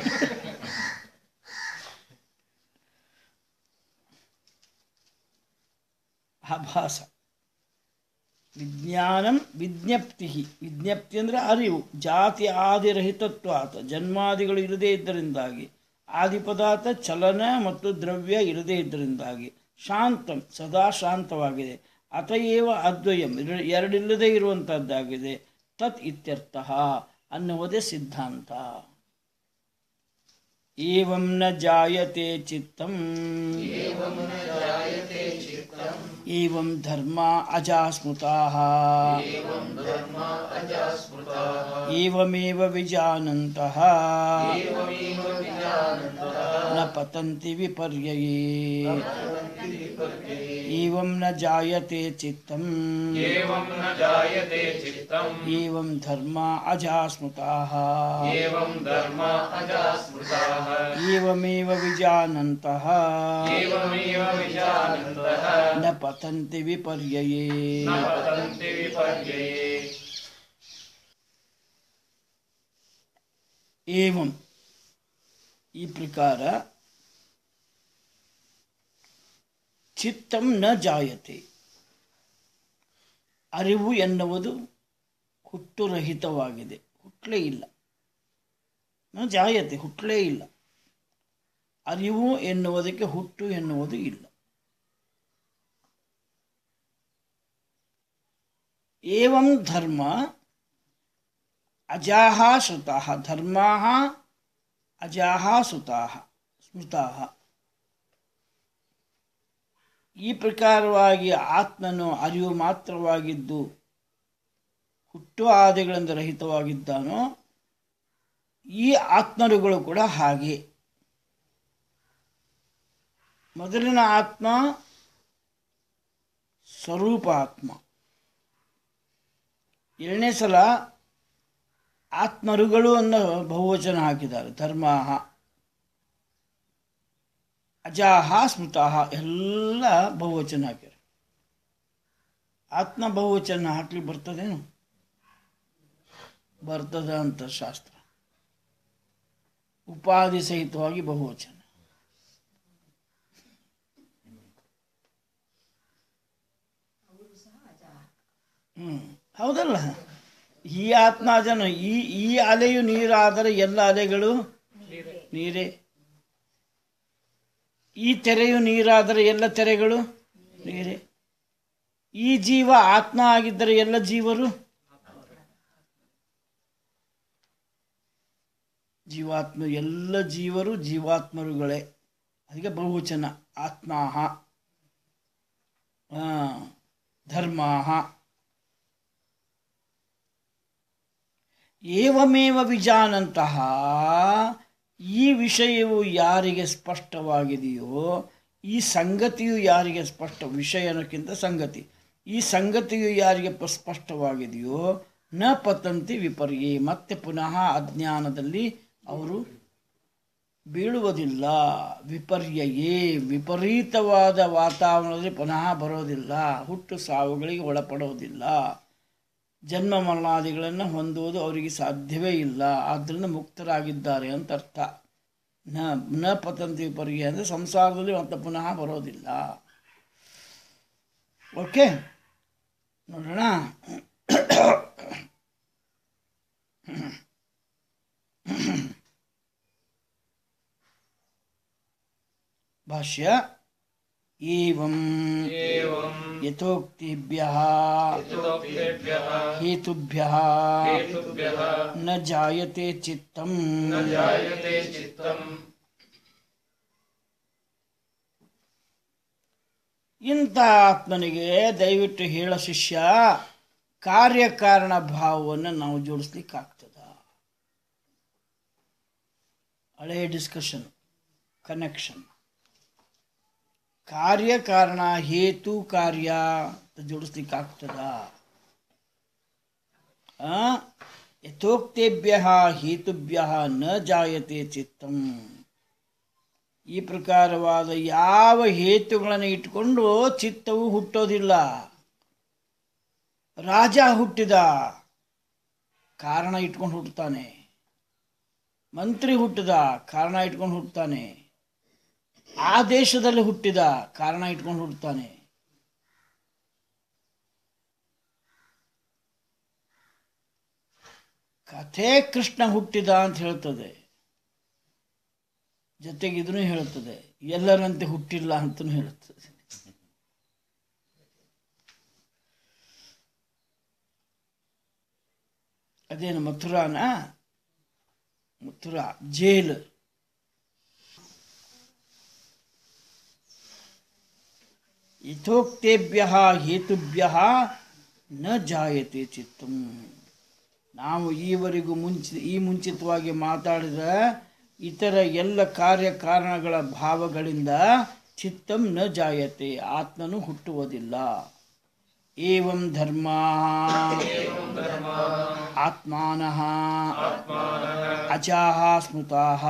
ಆಭಾಸ ವಿಜ್ಞಾನಂ ವಿಜ್ಞಪ್ತಿ ವಿಜ್ಞಪ್ತಿ ಅಂದರೆ ಅರಿವು ಜಾತಿ ಆದಿರಹಿತತ್ವಾತ ಜನ್ಮಾದಿಗಳು ಇಲ್ಲದೇ ಇದ್ದರಿಂದಾಗಿ ಆದಿ ಪದಾರ್ಥ ಚಲನ ಮತ್ತು ದ್ರವ್ಯ ಇಲ್ಲದೇ ಇದ್ದರಿಂದಾಗಿ ಶಾಂತಂ ಸದಾ ಶಾಂತವಾಗಿದೆ ಅತಯೇವ ಅದ್ವಯಂ ಎರಡು- ಎರಡಿಲ್ಲದೆ ಇರುವಂಥದ್ದಾಗಿದೆ ತತ್ ಇತ್ಯರ್ಥ ಅನ್ನುವುದೇ ಸಿದ್ಧಾಂತ ಏವಂ ನ ಜಾಯತೆ ಚಿತ್ತಂ एवं धर्मा अजास्मृताः एवमेव विजानन्तः न पतन्ति विपर्यये एवं न जायते चित्तम् एवं न जायते चित्तम् एवं धर्मा अजास्मृताः एवं धर्म अजास्मृताः एवमेव विजानन्तः एवमेव विजानन्तः न पतन्ति विपर्यये न पतन्ति विपर्यये ಏವಂ ಈ ಪ್ರಕಾರ ಚಿತ್ತಂ ನ ಜಾಯತೆ ಅರಿವು ಎನ್ನುವುದು ಹುಟ್ಟುರಹಿತವಾಗಿದೆ ಹುಟ್ಟಲೇ ಇಲ್ಲ ನ ಜಾಯತೆ ಹುಟ್ಟಲೇ ಇಲ್ಲ ಅರಿವು ಎನ್ನುವುದಕ್ಕೆ ಹುಟ್ಟು ಎನ್ನುವುದು ಇಲ್ಲ ಏವಂ ಧರ್ಮ ಅಜಾಹ ಶ್ರುತಾಃ ಧರ್ಮಾಃ ಅಜಾಹ ಸುತಾಃ ಸ್ಮೃತಾಃ ಈ ಪ್ರಕಾರವಾಗಿ ಆತ್ಮನು ಅರಿವು ಮಾತ್ರವಾಗಿದ್ದು ಹುಟ್ಟು ಆದಿಗಳಿಂದ ರಹಿತವಾಗಿದ್ದಾನೋ ಈ ಆತ್ಮರುಗಳು ಕೂಡ ಹಾಗೆ ಮೊದಲಿನ ಆತ್ಮ ಸ್ವರೂಪ ಆತ್ಮ ಎರಡನೇ ಸಲ ಆತ್ಮರುಗಳು ಅನ್ನೋ ಬಹುವಚನ ಹಾಕಿದ್ದಾರೆ ಧರ್ಮಾಹ ಅಜಾಹ ಸ್ಮೃತಾಹ ಎಲ್ಲ ಬಹುವಚನ ಹಾಕಿದ್ದಾರೆ ಆತ್ಮ ಬಹುವಚನ ಹಾಕ್ಲಿಕ್ಕೆ ಬರ್ತದೇನು ಬರ್ತದ ಅಂತ ಶಾಸ್ತ್ರ ಉಪಾಧಿ ಸಹಿತವಾಗಿ ಬಹುವಚನ ಹ್ಮ್ ಹೌದಲ್ಲ ಈ ಆತ್ಮ ಜನ ಈ ಈ ಅಲೆಯು ನೀರಾದರೆ ಎಲ್ಲ ಅಲೆಗಳು ನೀರೇ ಈ ತೆರೆಯು ನೀರಾದರೆ ಎಲ್ಲ ತೆರೆಗಳು ನೀರೇ ಈ ಜೀವ ಆತ್ಮ ಆಗಿದ್ದರೆ ಎಲ್ಲ ಜೀವರು ಜೀವಾತ್ಮ ಎಲ್ಲ ಜೀವರು ಜೀವಾತ್ಮರುಗಳೇ ಅದಕ್ಕೆ ಬಹುವಚನ ಆತ್ಮಾಹ ಆ, ಧರ್ಮಾಹ ಏವಮೇವ ವಿಜಾನಂತಹ ಈ ವಿಷಯವು ಯಾರಿಗೆ ಸ್ಪಷ್ಟವಾಗಿದೆಯೋ ಈ ಸಂಗತಿಯು ಯಾರಿಗೆ ಸ್ಪಷ್ಟ ವಿಷಯ ಅನ್ನೋಕ್ಕಿಂತ ಸಂಗತಿ ಈ ಸಂಗತಿಯು ಯಾರಿಗೆ ಪ- ಸ್ಪಷ್ಟವಾಗಿದೆಯೋ ನ ಪತಂತಿ ವಿಪರ್ಯೆ ಮತ್ತೆ ಪುನಃ ಅಜ್ಞಾನದಲ್ಲಿ ಅವರು ಬೀಳುವುದಿಲ್ಲ ವಿಪರ್ಯಯೇ ವಿಪರೀತವಾದ ವಾತಾವರಣದಲ್ಲಿ ಪುನಃ ಬರೋದಿಲ್ಲ ಹುಟ್ಟು ಸಾವುಗಳಿಗೆ ಒಳಪಡೋದಿಲ್ಲ ಜನ್ಮ ಮರಣಾದಿಗಳನ್ನು ಹೊಂದುವುದು ಅವರಿಗೆ ಸಾಧ್ಯವೇ ಇಲ್ಲ ಆದ್ದರಿಂದ ಮುಕ್ತರಾಗಿದ್ದಾರೆ ಅಂತ ಅರ್ಥ ನ ನ ಪತಂತಿ ವಿಪರ್ಯ ಅಂದರೆ ಸಂಸಾರದಲ್ಲಿ ಮತ್ತೆ ಪುನಃ ಬರೋದಿಲ್ಲ ಓಕೆ ನೋಡೋಣ ಭಾಷ್ಯ ಏವಂ एवं ಯಥೋಕ್ತಿಭ್ಯಃ यतोक्तेभ्यः ಹೇತುಭ್ಯಃ हेतुभ्यः ನ ಜಾಯತೆ ಚಿತ್ತಂ न जायते चित्तम् ಇಂಥ ಆತ್ಮನಿಗೆ ದಯವಿಟ್ಟು ಹೇಳ ಶಿಷ್ಯ ಕಾರ್ಯಕಾರಣ ಭಾವವನ್ನು ನಾವು ಜೋಡಿಸ್ಲಿಕ್ಕಾಗ್ತದ ಹಳೆಯ ಡಿಸ್ಕಷನ್ ಕನೆಕ್ಷನ್ ಕಾರ್ಯಕಾರಣ ಹೇತು ಕಾರ್ಯ ಅಂತ ಜೋಡಿಸ್ಲಿಕ್ಕಾಗ್ತದ ಆ? ಯಥೋಕ್ತೇಭ್ಯ ಹೇತುಭ್ಯ ನ ಜಾಯತೆ ಚಿತ್ತಂ ಈ ಪ್ರಕಾರವಾದ ಯಾವ ಹೇತುಗಳನ್ನು ಇಟ್ಟುಕೊಂಡು ಚಿತ್ತವು ಹುಟ್ಟೋದಿಲ್ಲ ರಾಜ ಹುಟ್ಟಿದ ಕಾರಣ ಇಟ್ಕೊಂಡು ಹುಟ್ಟುತ್ತಾನೆ ಮಂತ್ರಿ ಹುಟ್ಟಿದ ಕಾರಣ ಇಟ್ಕೊಂಡು ಹುಟ್ಟುತ್ತಾನೆ ಆ ದೇಶದಲ್ಲಿ ಹುಟ್ಟಿದ ಕಾರಣ ಇಟ್ಕೊಂಡು ಹುಟ್ಟುತ್ತಾನೆ ಕಥೆ ಕೃಷ್ಣ ಹುಟ್ಟಿದ ಅಂತ ಹೇಳ್ತದೆ ಜೊತೆಗೆ ಇದನ್ನು ಹೇಳುತ್ತದೆ ಎಲ್ಲರಂತೆ ಹುಟ್ಟಿಲ್ಲ ಅಂತಲೂ ಹೇಳುತ್ತದೆ ಅದೇನು ಮಥುರಾನ ಮಥುರಾ ಜೈಲ್ ಯಥೋಕ್ತೇಭ್ಯ ಹೇತುಭ್ಯ ನ ಜಾಯತೆ ಚಿತ್ತಂ ನಾವು ಈವರೆಗೂ ಮುಂಚೆ ಈ ಮುಂಚಿತವಾಗಿ ಮಾತಾಡಿದ ಇತರ ಎಲ್ಲ ಕಾರ್ಯಕಾರಣಗಳ ಭಾವಗಳಿಂದ ಚಿತ್ತಂ ನ ಜಾಯತೆ ಆತ್ಮನು ಹುಟ್ಟುವುದಿಲ್ಲ ಏವಂ ಧರ್ಮ ಆತ್ಮಾನಃ ಅಜಾಹ ಸ್ಮೃತಾಃ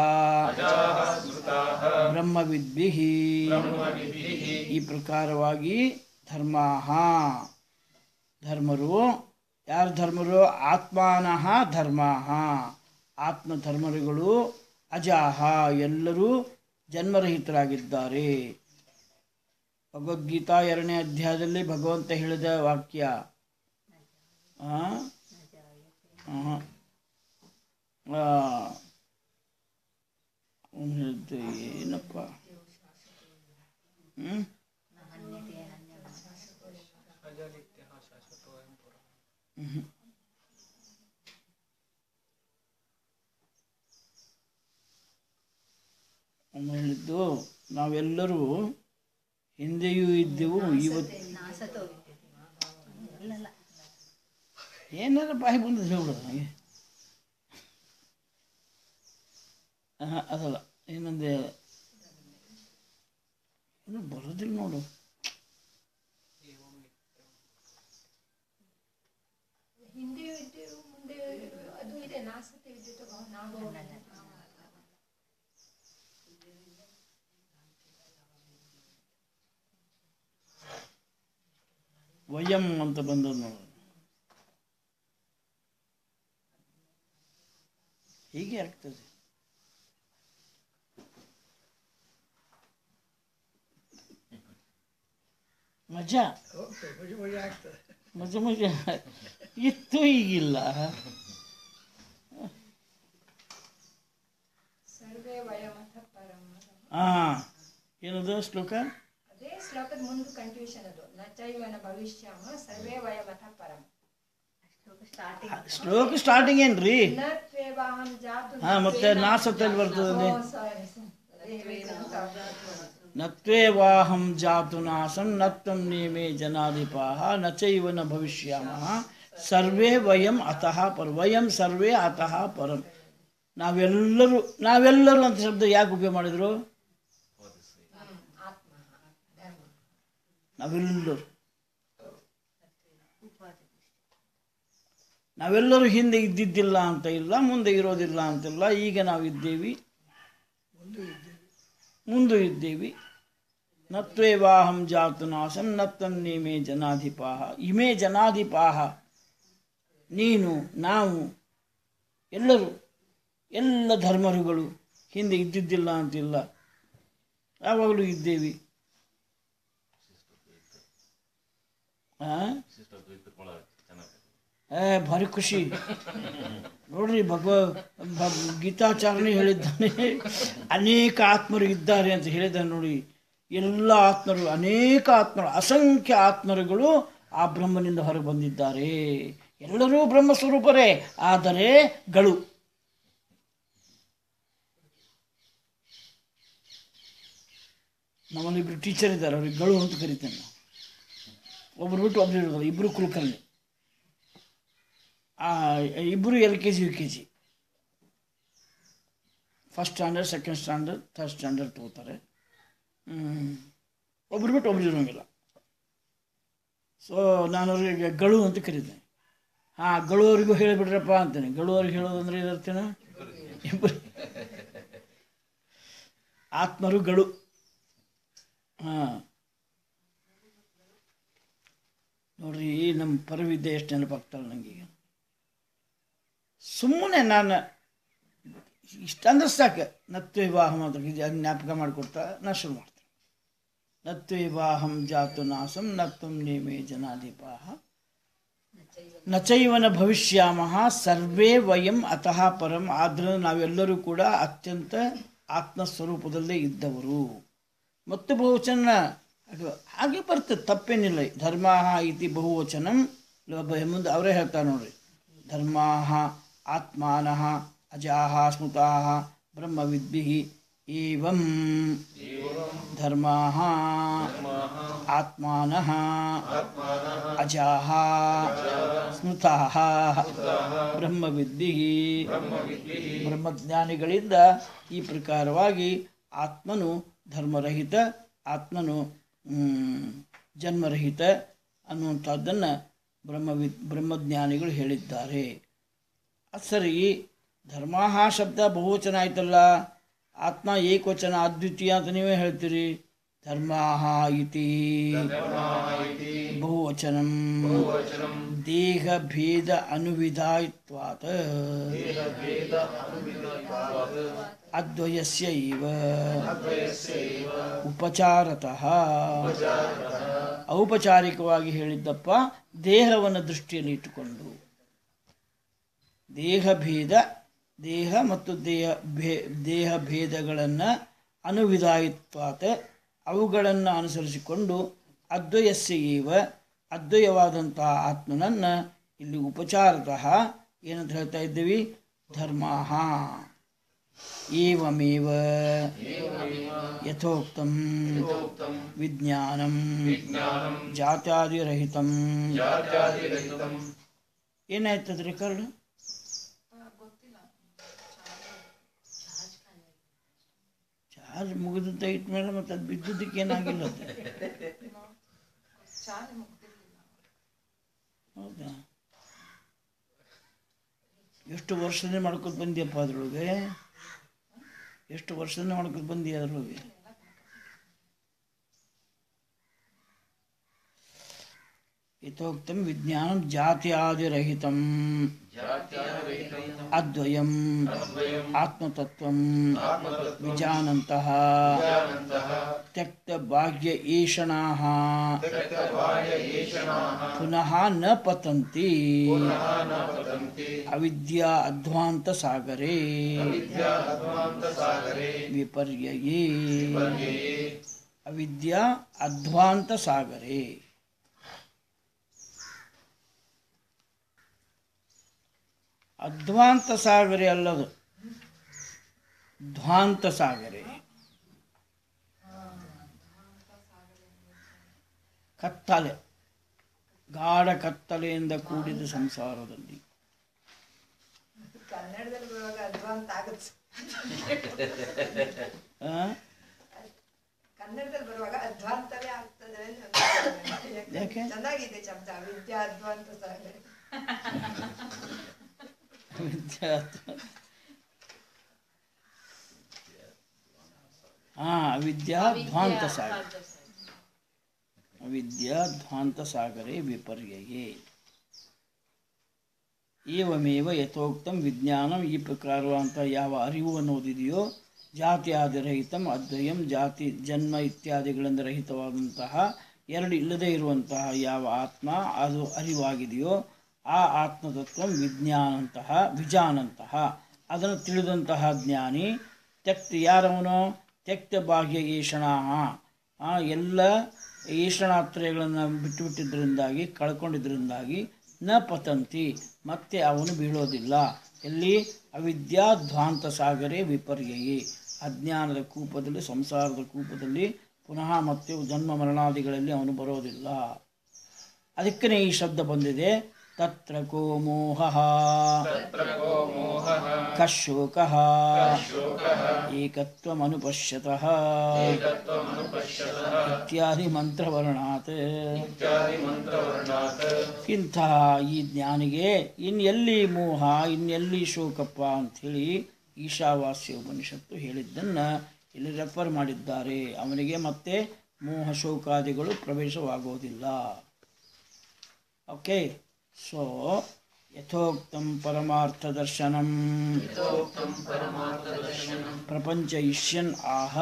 ಬ್ರಹ್ಮವಿದ್ಭಿಃ ಈ ಪ್ರಕಾರವಾಗಿ ಧರ್ಮಾಹ ಧರ್ಮರು ಯಾರು ಧರ್ಮರು ಆತ್ಮಾನಃ ಧರ್ಮಾಹ ಆತ್ಮಧರ್ಮರುಗಳು ಅಜಾಹ ಎಲ್ಲರೂ ಜನ್ಮರಹಿತರಾಗಿದ್ದಾರೆ ಭಗವದ್ಗೀತಾ ಎರಡನೇ ಅಧ್ಯಾಯದಲ್ಲಿ ಭಗವಂತ ಹೇಳಿದ ವಾಕ್ಯ ಆ? ಆ. ಆ. ಅವ್ನು ಹೇಳಿದ್ದು ಏನಪ್ಪ ಹ್ಮ್ ಮ್ಹೂ. ಅವ್ನು ಹೇಳಿದ್ದು ನಾವೆಲ್ಲರೂ ಹಿಂದೆಯೂ ಇದ್ದೆವು ಇವತ್ತು ಏನಾರ ಬಾಯಿ ಬಂದದ್ದು ಹೇಳ್ಬಿಡೋದು ನನಗೆ ಆಹಾ, ಅದಲ್ಲ ಏನಂದೆ ಏನು ಬರೋದಿಲ್ಲ ನೋಡು ಹಿಂದೆಯೂ ಇದ್ದೆವು ಮುಂದೆ ಅದು ಇದೆ ನಾಸತೆ ವಿದ್ಯುತ್ ನಾವು ವಯಂ ಅಂತ ಬಂದದ್ದು ನೋಡು ಹೀಗೆ ಆಗ್ತದೆ ಮಜಾ ಮಜಾ ಮಜಾ ಇತ್ತು ಈಗಿಲ್ಲ ಸರ್ವೇ ವಯಮಥ ಪರಂ ಹಾ ಏನದು ಶ್ಲೋಕ ಅದೇ ಶ್ಲೋಕದ ಮುಂದೆ ಕನ್ಫ್ಯೂಷನ್ ಅದು ನ ಚೈವನ ಭವಿಷ್ಯಾಮ ಸರ್ವೇ ವಯಮಥ ಪರಂ ಶ್ಲೋಕ ಸ್ಟಾರ್ಟಿಂಗ್ ಏನ್ರಿ ನ ತ್ವೇವಾಹಂ ಜಾತು ಹಾ ಮತ್ತೆ ನಾಸತ್ತಲ್ಲಿ ಬರ್ತದೆ ನತ್ವೇವಾಹಂ ಜಾತು ನಾಸಂ ನತ್ವಂ ನೇಮೇ ಜನಾಧಿಪಾಹ ನ ಚೈವ ನ ಭವಿಷ್ಯಾಮಃ ಸರ್ವೇ ವಯಂ ಅತಃ ಪರ ವಯಂ ಸರ್ವೇ ಅತಃ ಪರಂ ನಾವೆಲ್ಲರೂ ನಾವೆಲ್ಲರೂ ಅಂತ ಶಬ್ದ ಯಾಕೆ ಉಪಯೋಗ ಮಾಡಿದ್ರು ನಾವೆಲ್ಲರೂ ನಾವೆಲ್ಲರೂ ಹಿಂದೆ ಇದ್ದಿದ್ದಿಲ್ಲ ಅಂತ ಇಲ್ಲ ಮುಂದೆ ಇರೋದಿಲ್ಲ ಅಂತಿಲ್ಲ ಈಗ ನಾವು ಇದ್ದೇವಿ ಮುಂದೆ ಇದ್ದೇವಿ ನತ್ವೇವಾಹಂ ಜಾತು ನಾಸಂ ನತ್ತನ್ನೇಮೇ ಜನಾಧಿಪಾಹ ಇಮೇ ಜನಾಧಿಪಾಹ ನೀನು ನಾವು ಎಲ್ಲರೂ ಎಲ್ಲ ಧರ್ಮರುಗಳು ಹಿಂದೆ ಇದ್ದಿದ್ದಿಲ್ಲ ಅಂತಿಲ್ಲ ಯಾವಾಗಲೂ ಇದ್ದೇವಿ ಆ? ಏ ಭಾರಿ ಖುಷಿ ನೋಡ್ರಿ ಭಗವ ಭಗ್ ಗೀತಾಚಾರ್ಯ ಹೇಳಿದ್ದಾನೆ ಅನೇಕ ಆತ್ಮರು ಇದ್ದಾರೆ ಅಂತ ಹೇಳಿದ್ದಾನೆ ನೋಡಿ ಎಲ್ಲ ಆತ್ಮರು ಅನೇಕ ಆತ್ಮರು ಅಸಂಖ್ಯ ಆತ್ಮರುಗಳು ಆ ಬ್ರಹ್ಮನಿಂದ ಹೊರಗೆ ಬಂದಿದ್ದಾರೆ ಎಲ್ಲರೂ ಬ್ರಹ್ಮ ಸ್ವರೂಪರೇ ಆದರೆ ಗಳು ನಮ್ಮಲ್ಲಿ ಇಬ್ಬರು ಟೀಚರ್ ಇದ್ದಾರೆ ಅವ್ರಿಗೆ ಗಳು ಅಂತ ಕರಿತೇನೆ ನಾವು ಒಬ್ರು ಬಿಟ್ಟು ಒಬ್ರು ಇರೋದಿಲ್ಲ ಇಬ್ಬರು ಕುಲಕರ್ಣಿ ಆ, ಇಬ್ಬರು L K G U K G first standard second standard third standard ತಗೋತಾರೆ ಹ್ಮ್. ಒಬ್ರು ಬಿಟ್ಟು ಒಬ್ರು ಇರೋಂಗಿಲ್ಲ ಸೊ ನಾನು ಅವ್ರಿಗೆ ಗಳು ಅಂತ ಕರೀತೇನೆ ಹಾಂ ಗಳೂರಿಗೂ ಹೇಳಿಬಿಡ್ರಪ್ಪ ಅಂತೇನೆ ಗಳೂರಿಗೆ ಹೇಳೋದಂದ್ರೆ ಏನರ್ಥೇನ ಇಬ್ಬರು ಆತ್ಮರು ಗಳು ಹಾಂ ನೋಡ್ರಿ ನಮ್ಮ ಪರವಿದ್ಯೆ ಎಷ್ಟು ನೆನಪಾಗ್ತಾಳೆ ನನಗೀಗ ಸುಮ್ಮನೆ ನಾನು ಇಷ್ಟಂದ್ರೆ ಸಾಕು ನತ್ವೇವಾಹಂ ಅಂತ ಇದು ಜ್ಞಾಪಕ ಮಾಡಿಕೊಡ್ತಾ ನಾ ಶುರು ಮಾಡ್ತೇನೆ ನತ್ವೇವಾಹಂ ಜಾತು ನಾಸಂ ನತ್ವಂ ನೇಮೇ ಜನಾಧಿಪಾಹ ನಚೈವನ ಭವಿಷ್ಯಾಮಃ ಸರ್ವೇ ವಯಂ ಅತಃ ಪರಂ ಆದ್ದರಿಂದ ನಾವೆಲ್ಲರೂ ಕೂಡ ಅತ್ಯಂತ ಆತ್ಮಸ್ವರೂಪದಲ್ಲೇ ಇದ್ದವರು ಮತ್ತು ಬಹುವಚನ ಅದು ಹಾಗೆ ಬರ್ತದೆ ತಪ್ಪೇನಿಲ್ಲ ಧರ್ಮ ಇತಿ ಬಹುವಚನಂ ಲಭ ಮುಂದೆ ಅವರೇ ಹೇಳ್ತಾರೆ ನೋಡ್ರಿ ಧರ್ಮಾ ಆತ್ಮಾನಃ ಅಜಾಹ ಸ್ಮೃತಾ ಬ್ರಹ್ಮವಿದ್ಭಿ ಏವಂ ಧರ್ಮಾಃ ಆತ್ಮಾನಃ ಅಜಾಃ ಸ್ಮೃತಾಃ ಬ್ರಹ್ಮವಿದ್ಧಿಃ ಬ್ರಹ್ಮಜ್ಞಾನಿಗಳಿಂದ ಈ ಪ್ರಕಾರವಾಗಿ ಆತ್ಮನು ಧರ್ಮರಹಿತ ಆತ್ಮನು ಮ್, ಜನ್ಮರಹಿತ ಅನ್ನುವಂಥದ್ದನ್ನು ಬ್ರಹ್ಮವಿ ಬ್ರಹ್ಮಜ್ಞಾನಿಗಳು ಹೇಳಿದ್ದಾರೆ ಅದು ಸರಿ ಧರ್ಮಾಹ ಶಬ್ದ ಬಹುವಚನ ಆಯ್ತಲ್ಲ ಆತ್ಮ ಏಕವಚನ ಅದ್ವಿತೀಯ ಅಂತ ನೀವೇ ಹೇಳ್ತೀರಿ ಧರ್ಮಾಹ ಇತಿ ಬಹುವಚನಂ ದೇಹ ಭೇದ ಅನುವಿಧಾಯಿತ್ವಾತ್ ಅದ್ವಯಸ್ಯ ಇವ ಉಪಚಾರತಃ ಔಪಚಾರಿಕವಾಗಿ ಹೇಳಿದ್ದಪ್ಪ ದೇಹವನ್ನು ದೃಷ್ಟಿಯಲ್ಲಿ ಇಟ್ಟುಕೊಂಡು ದೇಹ ಭೇದ ದೇಹ ಮತ್ತು ದೇಹ ಭೇ ದೇಹ ಭೇದಗಳನ್ನು ಅನುವಿಧಾಯಿತ್ವಾತ ಅವುಗಳನ್ನು ಅನುಸರಿಸಿಕೊಂಡು ಅದ್ವಯಸ್ಯ ಇವ ಅದ್ವಯವಾದಂತಹ ಆತ್ಮನನ್ನು ಇಲ್ಲಿ ಉಪಚಾರತಃ ಏನಂತ ಹೇಳ್ತಾ ಇದ್ದೀವಿ ಧರ್ಮಾಹ ಏವಮೇವ ಯಥೋಕ್ತಂ ವಿಜ್ಞಾನಂ ಜಾತ್ಯಾದಿರಹಿತಂ ಏನಾಯ್ತದ್ರಿ ಕರ್ಡು ಚಾರ್ಜ್ ಮುಗಿದಂತ ಇಟ್ಮೇಲೆ ಮತ್ತೆ ಅದು ಬಿದ್ದುದಕ್ಕೆ ಏನಾಗಿಲ್ಲ ಅದು ಹೌದಾ ಎಷ್ಟು ವರ್ಷನೇ ಮಾಡ್ಕೊಂಡು ಬಂದಿಯಪ್ಪ ಅದ್ರೊಳಗೆ ಎಷ್ಟು ವರ್ಷನೇ ಮಾಡ್ಕೊಂಡು ಬಂದಿ ಅದ್ರೊಳಗೆ ಯಥೋಕ್ತಂ ವಿಜ್ಞಾನಂ ಜಾತ್ಯಾದಿರಹಿತಂ ಅದ್ವಯಂ ಆತ್ಮತತ್ವಂ ವಿಜಾನಂತಹ ತ್ಯಕ್ತ ಬಾಹ್ಯ ಈಷಣಾಃ ಪುನಃ ನ ಪತಂತಿ ಅವಿದ್ಯಾ ಅಧ್ವಾಂತ ಸಾಗರೇ ವಿಪರ್ಯಯೇ ಅವಿದ್ಯಾ ಅಧ್ವಾಂತ ಸಾಗರೇ ಅಧ್ವಾಂತ ಸಾಗರೆ ಅಲ್ಲದು ಧ್ವಾಂತ ಸಾಗರೆ ಕತ್ತಲೆ ಗಾಢ ಕತ್ತಲೆಯಿಂದ ಕೂಡಿದ ಸಂಸಾರದಲ್ಲಿ ಕನ್ನಡದಲ್ಲಿ ಬರುವಾಗ ಅಧ್ವಾಂತ ಆಗುತ್ತೆ ಆ? ಕನ್ನಡದಲ್ಲಿ ಬರುವಾಗ ಅಧ್ವಾಂತವೇ ಆಗ್ತದೆ ಅಂತ ಅನ್ಸುತ್ತೆ. ಯಾಕೆ? ಚೆನ್ನಾಗಿದೆ ಶಬ್ದ ವಿದ್ಯಾ ಅಧ್ವಾಂತ ಸಾಗರ ವಿದ್ಯಾರ್ಥ ಹಾ ಅವಿದ್ಯಾ ಧ್ವಾಂತ ಸಾಗರ ಅವಿದ್ಯಾ ಧ್ವಾಂತ ಸಾಗರೇ ವಿಪರ್ಯಯೇ ಏವಮೇವ ಯಥೋಕ್ತಂ ವಿಜ್ಞಾನಂ ಈ ಪ್ರಕಾರವಂತ ಯಾವ ಅರಿವು ಅನ್ನೋದಿದೆಯೋ ಜಾತಿ ಆದಿರಹಿತಂ ಅದ್ವಯಂ ಜಾತಿ ಜನ್ಮ ಇತ್ಯಾದಿಗಳಿಂದ ರಹಿತವಾದಂತಹ ಎರಡು ಇಲ್ಲದೇ ಇರುವಂತಹ ಯಾವ ಆತ್ಮ ಅದು ಅರಿವಾಗಿದೆಯೋ ಆ ಆತ್ಮತತ್ವ ವಿಜ್ಞಾನಂತಹ ವಿಜಾನಂತಹ ಅದನ್ನು ತಿಳಿದಂತಹ ಜ್ಞಾನಿ ತ್ಯಕ್ತ ಯಾರವನು ತ್ಯಕ್ತ ಬಾಹ್ಯ ಈಷಣಾಹ ಆ ಎಲ್ಲ ಈಷಣಾತ್ರಯಗಳನ್ನು ಬಿಟ್ಟುಬಿಟ್ಟಿದ್ದರಿಂದಾಗಿ ಕಳ್ಕೊಂಡಿದ್ದರಿಂದಾಗಿ ನ ಪತಂತಿ ಮತ್ತೆ ಅವನು ಬೀಳೋದಿಲ್ಲ ಎಲ್ಲಿ ಅವಿದ್ಯಾಧ್ವಾಂತ ಸಾಗರೇ ವಿಪರ್ಯಯೇ ಅಜ್ಞಾನದ ಕೂಪದಲ್ಲಿ ಸಂಸಾರದ ಕೂಪದಲ್ಲಿ ಪುನಃ ಮತ್ತೆ ಜನ್ಮ ಮರಣಾದಿಗಳಲ್ಲಿ ಅವನು ಬರೋದಿಲ್ಲ ಅದಕ್ಕನೇ ಈ ಶಬ್ದ ಬಂದಿದೆ ತತ್ರ ಕೋ ಮೋಹ ಕಶೋಕ ಏಕತ್ವಮನುಪಶ್ಯತಃ ಇತ್ಯಾದಿ ಮಂತ್ರವರ್ಣಾತ್ ಇಂಥ ಈ ಜ್ಞಾನಿಗೆ ಇನ್ನೆಲ್ಲಿ ಮೋಹ ಇನ್ನೆಲ್ಲಿ ಶೋಕಪ್ಪ ಅಂಥೇಳಿ ಈಶಾವಾಸ್ಯ ಉಪನಿಷತ್ತು ಹೇಳಿದ್ದನ್ನು ಇಲ್ಲಿ ರೆಫರ್ ಮಾಡಿದ್ದಾರೆ ಅವನಿಗೆ ಮತ್ತೆ ಮೋಹ ಶೋಕಾದಿಗಳು ಪ್ರವೇಶವಾಗೋದಿಲ್ಲ ಓಕೆ ಸೊ ಯಥೋಕ್ತಂ ಪರಮಾರ್ಥ ದರ್ಶನಂ ಪ್ರಪಂಚ ಇಷ್ಯನ್ ಆಹ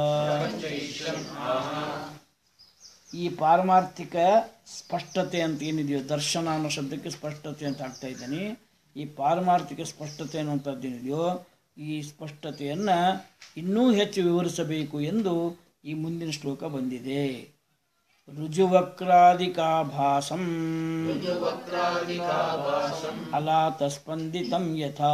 ಈ ಪಾರಮಾರ್ಥಿಕ ಸ್ಪಷ್ಟತೆ ಅಂತ ಏನಿದೆಯೋ ದರ್ಶನ ಅನ್ನೋ ಶಬ್ದಕ್ಕೆ ಸ್ಪಷ್ಟತೆ ಅಂತ ಆಗ್ತಾ ಇದ್ದೀನಿ ಈ ಪಾರಮಾರ್ಥಿಕ ಸ್ಪಷ್ಟತೆ ಅನ್ನುವಂಥದ್ದು ಏನಿದೆಯೋ ಈ ಸ್ಪಷ್ಟತೆಯನ್ನು ಇನ್ನೂ ಹೆಚ್ಚು ವಿವರಿಸಬೇಕು ಎಂದು ಈ ಮುಂದಿನ ಶ್ಲೋಕ ಬಂದಿದೆ ರುಜುವಕ್ರಾದಿಕಾಭಾಸಂ ऋजुवक्रादिकाभासम् अलातस्पन्दितं यथा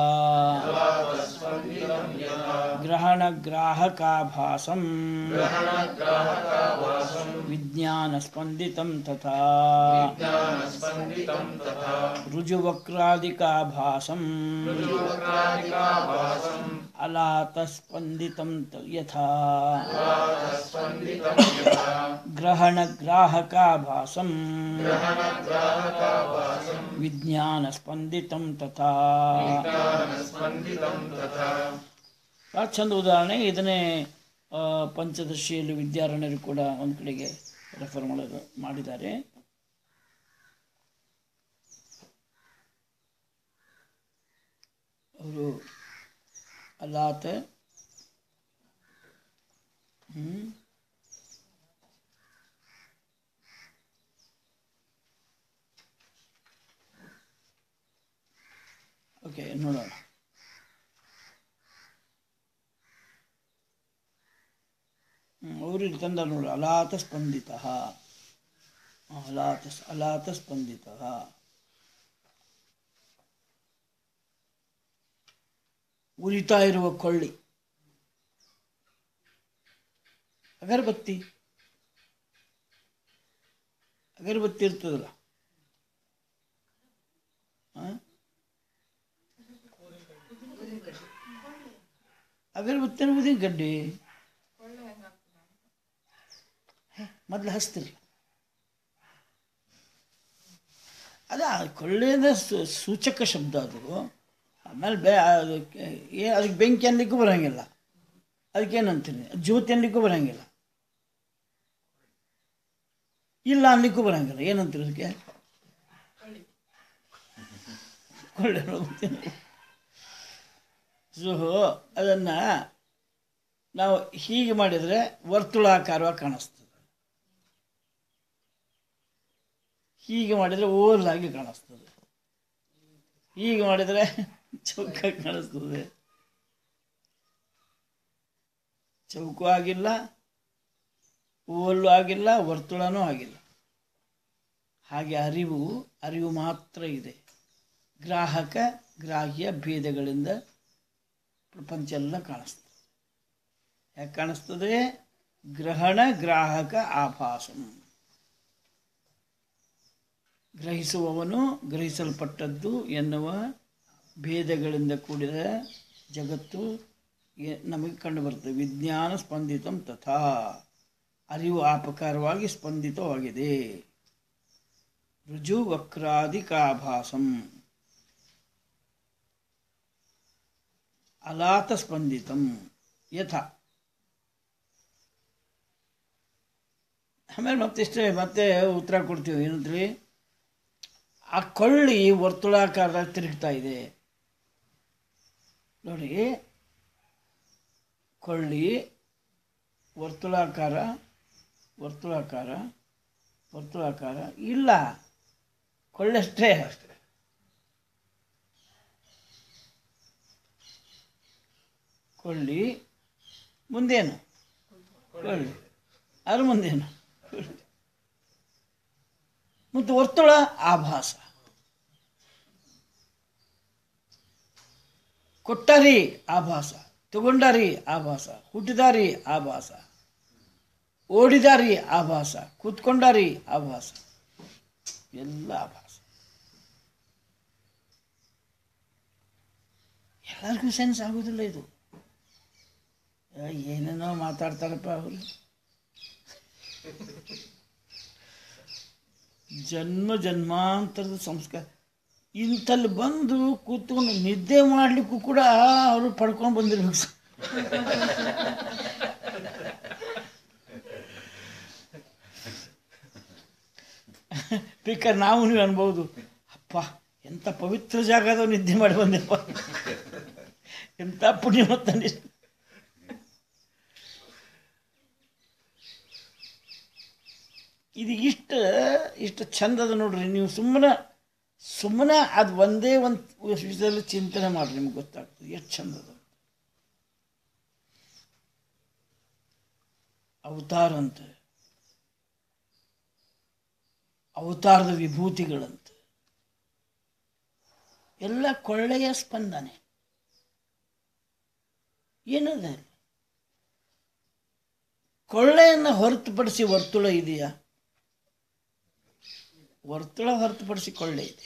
ग्रहणग्राहकाभासं ग्रहणग्राहकाभासम् विज्ञानस्पन्दितं तथा ज्ञानस्पन्दितं तथा ऋजुवक्रादिकाभासं ऋजुवक्रादिकाभासम् अलातस्पन्दितं त- यथा स्पन्दितं यथा ग्रहणग्राहकाभासं ग्रहणग्राहकाभासम् ವಿಜ್ಞಾನಸ್ಪಂದಿತಂ ತಥಾ ज्ञानस्पन्दितं तथा ಭಾಳ ಚಂದ ಉದಾಹರಣೆ ಇದನ್ನೇ ಆ, ಪಂಚದಶಿಯಲ್ಲಿ ವಿದ್ಯಾರಣ್ಯರು ಕೂಡ ಒಂದು ಕಡೆಗೆ ರೆಫರ್ ಮಾಡೋದು ಮಾಡಿದ್ದಾರೆ ಅವರು ಅಲ್ಲಾತ ಹ್ಮ್ ಓಕೆ ನೋಡೋಣ ಅವರು ಇಲ್ಲಿ ತಂದ ನೋಡಿ ಅಲಾತ ಸ್ಪಂದಿತ ಅಲಾತ ಅಲಾತ ಸ್ಪಂದಿತ ಉರಿತಾ ಇರುವ ಕೊಳ್ಳಿ ಅಗರಬತ್ತಿ ಅಗರಬತ್ತಿ ಇರ್ತದಲ್ಲ ಆ? ಅಗರಬತ್ತಿ ಅನ್ನೋದೇ ಗಡ್ಡೆ ಮೊದಲು ಹಚ್ತಿರ್ಲಿ ಅದ ಕೊಳ್ಳೇದ ಸು- ಸೂಚಕ ಶಬ್ದ ಅದು ಆಮೇಲೆ ಬೆ ಅದಕ್ಕೆ ಏ ಅದಕ್ಕೆ ಬೆಂಕಿ ಅನ್ಲಿಕ್ಕೂ ಬರೋಂಗಿಲ್ಲ ಅದಕ್ಕೇನಂತೀನಿ ಜ್ಯೋತಿ ಅನ್ಲಿಕ್ಕೂ ಬರೋಂಗಿಲ್ಲ ಇಲ್ಲ ಅನ್ಲಿಕ್ಕೂ ಬರೋಂಗಿಲ್ಲ ಏನಂತೀರಿ ಅದಕ್ಕೆ ಕೊಳ್ಳೆ ಸೊ ಅದನ್ನು ನಾವು ಹೀಗೆ ಮಾಡಿದರೆ ವರ್ತುಳಾಕಾರವಾಗಿ ಕಾಣಿಸ್ತದೆ ಹೀಗೆ ಮಾಡಿದರೆ ಓಲಾಗಿ ಕಾಣಿಸ್ತದೆ ಹೀಗೆ ಮಾಡಿದರೆ ಚೌಕಾಗಿ ಕಾಣಿಸ್ತದೆ ಚೌಕು ಆಗಿಲ್ಲ ಓಲು ಆಗಿಲ್ಲ ವರ್ತುಳನೂ ಆಗಿಲ್ಲ ಹಾಗೆ ಅರಿವು ಅರಿವು ಮಾತ್ರ ಇದೆ ಗ್ರಾಹಕ ಗ್ರಾಹ್ಯ ಭೇದಗಳಿಂದ ಪ್ರಪಂಚ ಎಲ್ಲ ಕಾಣಿಸ್ತದೆ ಯಾಕೆ ಕಾಣಿಸ್ತದೆ ಗ್ರಹಣ ಗ್ರಾಹಕ ಆಭಾಸಂ ಗ್ರಹಿಸುವವನು ಗ್ರಹಿಸಲ್ಪಟ್ಟದ್ದು ಎನ್ನುವ ಭೇದಗಳಿಂದ ಕೂಡಿದ ಜಗತ್ತು ಎ- ನಮಗೆ ಕಂಡುಬರ್ತದೆ ವಿಜ್ಞಾನ ಸ್ಪಂದಿತಂ ತಥಾ ಅರಿವು ಆಪಕಾರವಾಗಿ ಸ್ಪಂದಿತವಾಗಿದೆ ರುಜು ವಕ್ರಾದಿಕಾಭಾಸಂ ಅಲಾತ ಸ್ಪಂದಿತಂ ಯಥ ಆಮೇಲೆ ಮತ್ತಿಷ್ಟೇ ಮತ್ತೆ ಉತ್ತರ ಕೊಡ್ತೀವಿ ಏನಂದ್ರಿ ಆ ಕೊಳ್ಳಿ ವರ್ತುಳಾಕಾರದಾಗ ತಿರುಗ್ತಾ ಇದೆ ನೋಡಿ ಕೊಳ್ಳಿ ವರ್ತುಳಾಕಾರ ವರ್ತುಳಾಕಾರ ವರ್ತುಳಾಕಾರ ಇಲ್ಲ ಕೊಳ್ಳಷ್ಟೇ ಕೊಳ್ಳಿ ಮುಂದೇನು ಕೊಳ್ಳಿ ಅದ್ರ ಮುಂದೇನು ಮತ್ತು ವರ್ತುಳ ಆಭಾಸ ಕೊಟ್ಟಾರಿ ಆಭಾಸ ತಗೊಂಡಾರಿ ಆಭಾಸ ಹುಟ್ಟಿದಾರಿ ಆಭಾಸ ಓಡಿದಾರಿ ಆಭಾಸ ಕೂತ್ಕೊಂಡಾರಿ ಆಭಾಸ ಎಲ್ಲ ಆಭಾಸ ಎಲ್ಲರಿಗೂ ಸೆನ್ಸ್ ಆಗೋದಿಲ್ಲ ಇದು ಆ, ಏನೇನೋ ಮಾತಾಡ್ತಾರಪ್ಪ ಅವರು ಜನ್ಮ ಜನ್ಮಾಂತರದ ಸಂಸ್ಕಾರ ಇಂಥಲ್ಲಿ ಬಂದು ಕೂತ್ಕೊಂಡು ನಿದ್ದೆ ಮಾಡಲಿಕ್ಕೂ ಕೂಡ ಅವರು ಪಡ್ಕೊಂಡು ಬಂದಿರ್ಬೇಕು ಸರ್. ಬೇಕಾದ್ರೆ ನಾವು ನೀವು ಅನ್ಬೋದು ಅಪ್ಪ ಎಂಥ ಪವಿತ್ರ ಜಾಗದ ನಿದ್ದೆ ಮಾಡಿ ಬಂದೆಪ್ಪ ಎಂಥ ಪುಣ್ಯ ಮತ್ತೆ ಇದು ಇಷ್ಟು ಇಷ್ಟು ಚಂದದ ನೋಡ್ರಿ ನೀವು ಸುಮ್ಮನೆ ಸುಮ್ಮನೆ ಅದು ಒಂದೇ ಒಂದು ವಿಷಯದಲ್ಲಿ ಚಿಂತನೆ ಮಾಡ್ರಿ ನಿಮ್ಗೆ ಗೊತ್ತಾಗ್ತದೆ ಎಷ್ಟು ಚಂದದ ಅವತಾರ ಅಂತ ಅವತಾರದ ವಿಭೂತಿಗಳಂತೆ ಎಲ್ಲ ಕೊಳ್ಳೆಯ ಸ್ಪಂದನೆ ಏನದ ಕೊಳ್ಳೆಯನ್ನು ಹೊರತುಪಡಿಸಿ ವರ್ತುಳ ಇದೆಯಾ ವರ್ತುಳ ಹೊರತುಪಡಿಸಿ ಕೊಳ್ಳೆ ಇದೆ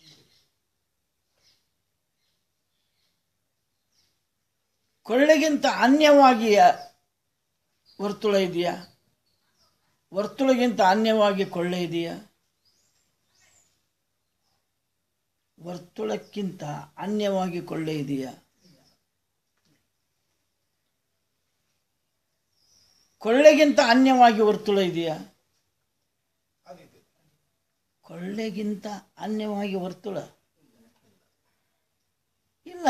ಕೊಳ್ಳೆಗಿಂತ ಅನ್ಯವಾಗಿ ವರ್ತುಳ ಇದೆಯಾ ವರ್ತುಳಗಿಂತ ಅನ್ಯವಾಗಿ ಕೊಳ್ಳೆ ಇದೆಯಾ ವರ್ತುಳಕ್ಕಿಂತ ಅನ್ಯವಾಗಿ ಕೊಳ್ಳೆ ಇದೆಯಾ ಕೊಳ್ಳೆಗಿಂತ ಅನ್ಯವಾಗಿ ವರ್ತುಳ ಇದೆಯಾ ಕೊಳ್ಳೆಗಿಂತ ಅನ್ಯವಾಗಿ ವರ್ತುಳ ಇಲ್ಲ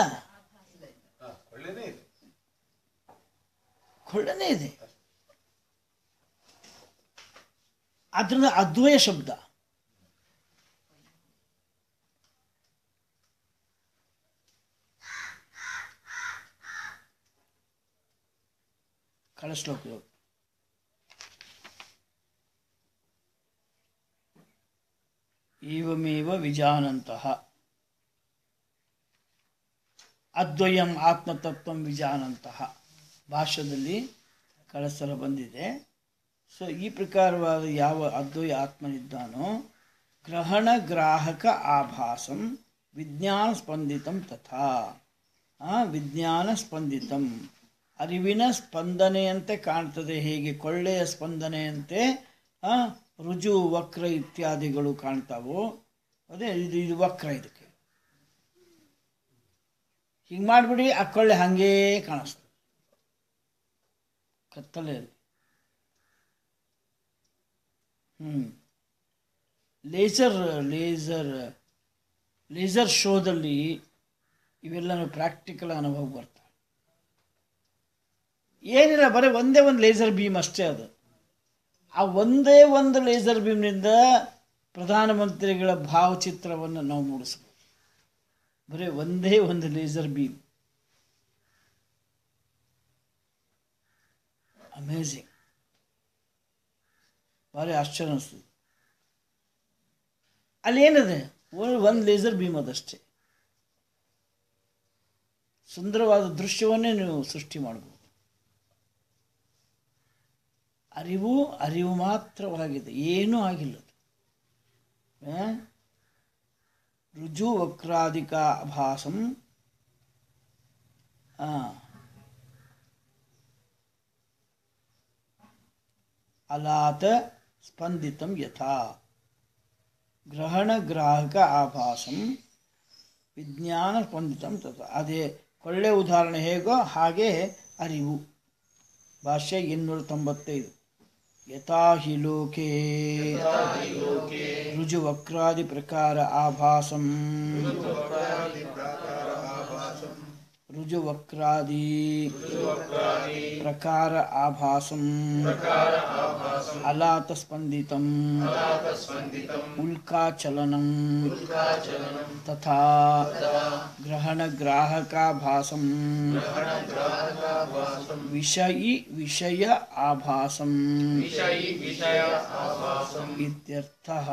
ಕೊಳ್ಳೆನೇ ಇದೆ ಅದರಿಂದ ಅದ್ವಯ ಶಬ್ದ ಕಳಿಸ್ಲೋಕ ಏವಮೇವ ವಿಜಾನಂತಹ ಅದ್ವಯಂ ಆತ್ಮತತ್ವಂ ವಿಜಾನಂತಹ ಭಾಷ್ಯದಲ್ಲಿ ಕಳಸರ ಬಂದಿದೆ ಸೊ ಈ ಪ್ರಕಾರವಾದ ಯಾವ ಅದ್ವಯ ಆತ್ಮನಿದ್ದಾನೋ ಗ್ರಹಣ ಗ್ರಾಹಕ ಆಭಾಸಂ ವಿಜ್ಞಾನ ಸ್ಪಂದಿತಂ ತಥಾ ಆ, ವಿಜ್ಞಾನ ಸ್ಪಂದಿತಂ ಅರಿವಿನ ಸ್ಪಂದನೆಯಂತೆ ಕಾಣ್ತದೆ ಹೇಗೆ ಕೊಳ್ಳೆಯ ಸ್ಪಂದನೆಯಂತೆ ಆ, ರುಜು ವಕ್ರ ಇತ್ಯಾದಿಗಳು ಕಾಣ್ತಾವೋ ಅದೇ ಇದು ಇದು ವಕ್ರ ಇದಕ್ಕೆ ಹಿಂಗೆ ಮಾಡಿಬಿಡಿ ಆ ಕೊಳ್ಳೆ ಹಾಗೇ ಕಾಣಿಸ್ತದೆ ಕತ್ತಲೆಯಲ್ಲಿ ಹ್ಞೂ ಲೇಸರ್ ಲೇಸರ್ ಲೇಸರ್ ಶೋದಲ್ಲಿ ಇವೆಲ್ಲನೂ ಪ್ರಾಕ್ಟಿಕಲ್ ಅನುಭವ ಬರ್ತವೆ ಏನಿಲ್ಲ ಬರೀ ಒಂದೇ ಒಂದು ಲೇಸರ್ ಬೀಮ್ ಅಷ್ಟೇ ಅದು ಆ ಒಂದೇ ಒಂದು ಲೇಸರ್ ಬೀಮ್ನಿಂದ ಪ್ರಧಾನಮಂತ್ರಿಗಳ ಭಾವಚಿತ್ರವನ್ನು ನಾವು ಮೂಡಿಸ್ಬೋದು ಬರೀ ಒಂದೇ ಒಂದು ಲೇಸರ್ ಬೀಮ್ ಅಮೇಝಿಂಗ್ ಭಾರಿ ಆಶ್ಚರ್ಯ ಅನಿಸ್ತದೆ ಅಲ್ಲಿ ಏನಿದೆ ಒಂದು ಲೇಸರ್ ಬೀಮ್ ಅದಷ್ಟೇ ಸುಂದರವಾದ ದೃಶ್ಯವನ್ನೇ ನೀವು ಸೃಷ್ಟಿ ಮಾಡಬಹುದು ಅರಿವು ಅರಿವು ಮಾತ್ರವಾಗಿದೆ ಏನೂ ಆಗಿಲ್ಲ ಅದು. ಆ? ರುಜು ವಕ್ರಾದಿಕ ಭಾಸಂ ಆ. ಅಲಾತ ಸ್ಪಂದಿತಂ ಯಥಾ ಗ್ರಹಣ ಗ್ರಾಹಕ ಆಭಾಸಂ ವಿಜ್ಞಾನ ಸ್ಪಂದಿತಂ ತಥಾ ಅದೇ ಕೊಳ್ಳೆ ಉದಾಹರಣೆ ಹೇಗೋ ಹಾಗೆ ಅರಿವು ಭಾಷ್ಯ ಇನ್ನೂರ ತೊಂಬತ್ತೈದು ಯಥಾ ಹಿ ಲೋಕೆ ರುಜು ವಕ್ರಾದಿ ಪ್ರಕಾರ ಆಭಾಸಂ ರುಜು ವಕ್ರಾದಿ ಪ್ರಕಾರ ಆಭಾಸಂ ಅಲಾತ ಸ್ಪಂದಿತಂ ಉಲ್ಕಾಚಲನಂ ತಥಾ ಗ್ರಹಣ ಗ್ರಾಹಕಾಭಾಸಂ ವಿಷಯಿ ವಿಷಯ ಆಭಾಸಂ ವಿಷಯಿ ವಿಷಯ ಆಭಾಸಂ ಇತ್ಯರ್ಥಃ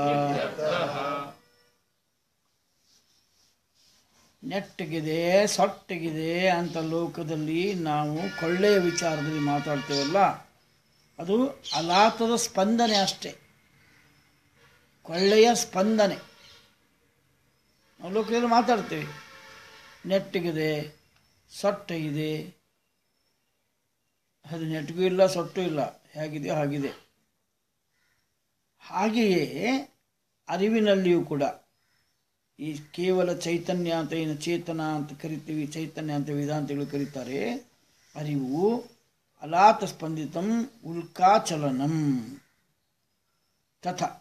ನೆಟ್ಟಗಿದೆ ಸೊಟ್ಟಗಿದೆ ಅಂತ ಲೋಕದಲ್ಲಿ ನಾವು ಕೊಳ್ಳೆಯ ವಿಚಾರದಲ್ಲಿ ಮಾತಾಡ್ತೇವಲ್ಲ ಅದು ಅಲಾತದ ಸ್ಪಂದನೆ ಅಷ್ಟೇ ಕೊಳ್ಳೆಯ ಸ್ಪಂದನೆ ನಾವು ಲೋಕದಲ್ಲಿ ಮಾತಾಡ್ತೇವೆ ನೆಟ್ಟಗಿದೆ ಸೊಟ್ಟಾಗಿದೆ ಅದು ನೆಟ್ಟಿಗೂ ಇಲ್ಲ ಸೊಟ್ಟು ಇಲ್ಲ ಹೇಗಿದೆಯೋ ಹಾಗಿದೆ ಹಾಗೆಯೇ ಅರಿವಿನಲ್ಲಿಯೂ ಕೂಡ ಈ ಕೇವಲ ಚೈತನ್ಯ ಅಂತ ಏನು ಚೇತನ ಅಂತ ಕರಿತೀವಿ ಚೈತನ್ಯ ಅಂತ ವೇದಾಂತಗಳು ಕರೀತಾರೆ ಅರಿವು ಅಲಾತ ಸ್ಪಂದಿತಂ ಉಲ್ಕಾಚಲನಂ ತಥ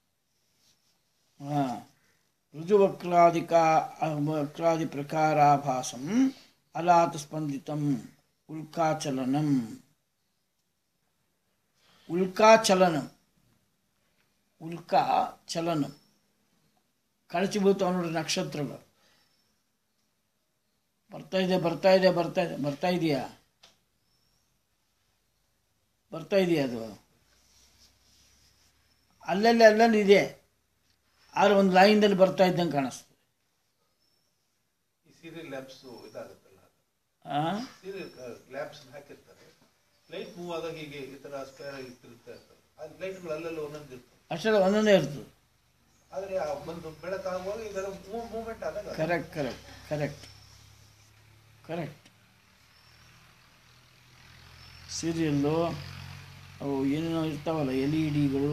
ಹಾ. ರುಜುವಕ್ರಾದಿಕ ವಕ್ರಾದಿ ಪ್ರಕಾರಾಭಾಸಂ ಅಲಾತ ಸ್ಪಂದಿತಂ ಉಲ್ಕಾಚಲನಂ ಉಲ್ಕಾಚಲನಂ ಉಲ್ಕಾ ಚಲನಂ ಕಳಚಿಬೀಳ್ತಾವ ನೋಡ್ರಿ ನಕ್ಷತ್ರಗಳು ಬರ್ತಾ ಇದೆ ಬರ್ತಾ ಇದೆ ಬರ್ತಾ ಇದೆ ಬರ್ತಾ ಇದೆಯಾ ಬರ್ತಾ ಇದೆಯಾ ಅದು ಅಲ್ಲಲ್ಲಿ ಅಲ್ಲಲ್ಲಿ ಇದೆ ಆದ್ರೆ ಒಂದು ಲೈನ್ದಲ್ಲಿ ಬರ್ತಾ ಇದ್ದಂಗೆ ಕಾಣಿಸ್ತದೆ ಈ ಸೀರಿಯಲ್ ಲ್ಯಾಬ್ಸ್ ಇದಾಗುತ್ತಲ್ಲ ಆ? ಸೀರಿಯಲ್ ಲ್ಯಾಬ್ಸ್ ಹಾಕಿರ್ತಾರೆ ಲೈಟ್ ಮೂವ್ ಆದಾಗ ಹೀಗೆ ಈ ತರ ಸ್ಕ್ವೇರ್ ಆಗಿ ತಿರುಗ್ತಾ ಇರ್ತವೆ ಆ ಲೈಟ್ಗಳು ಅಲ್ಲೆಲ್ಲ ಒಂದೊಂದು ಇರ್ತವೆ ಅಷ್ಟೆಲ್ಲ ಒಂದೊಂದೇ ಇರ್ತದೆ ಆದ್ರೆ ಆ ಒಂದು ಬೆಳಕಾಗುವಾಗ ಇದೆಲ್ಲ ಮೂವ್ಮೆಂಟ್ ಆದಾಗ correct correct correct correct serial ಅವು ಏನೇನೋ ಇರ್ತಾವಲ್ಲ ಎಲ್ ಇ ಡಿಗಳು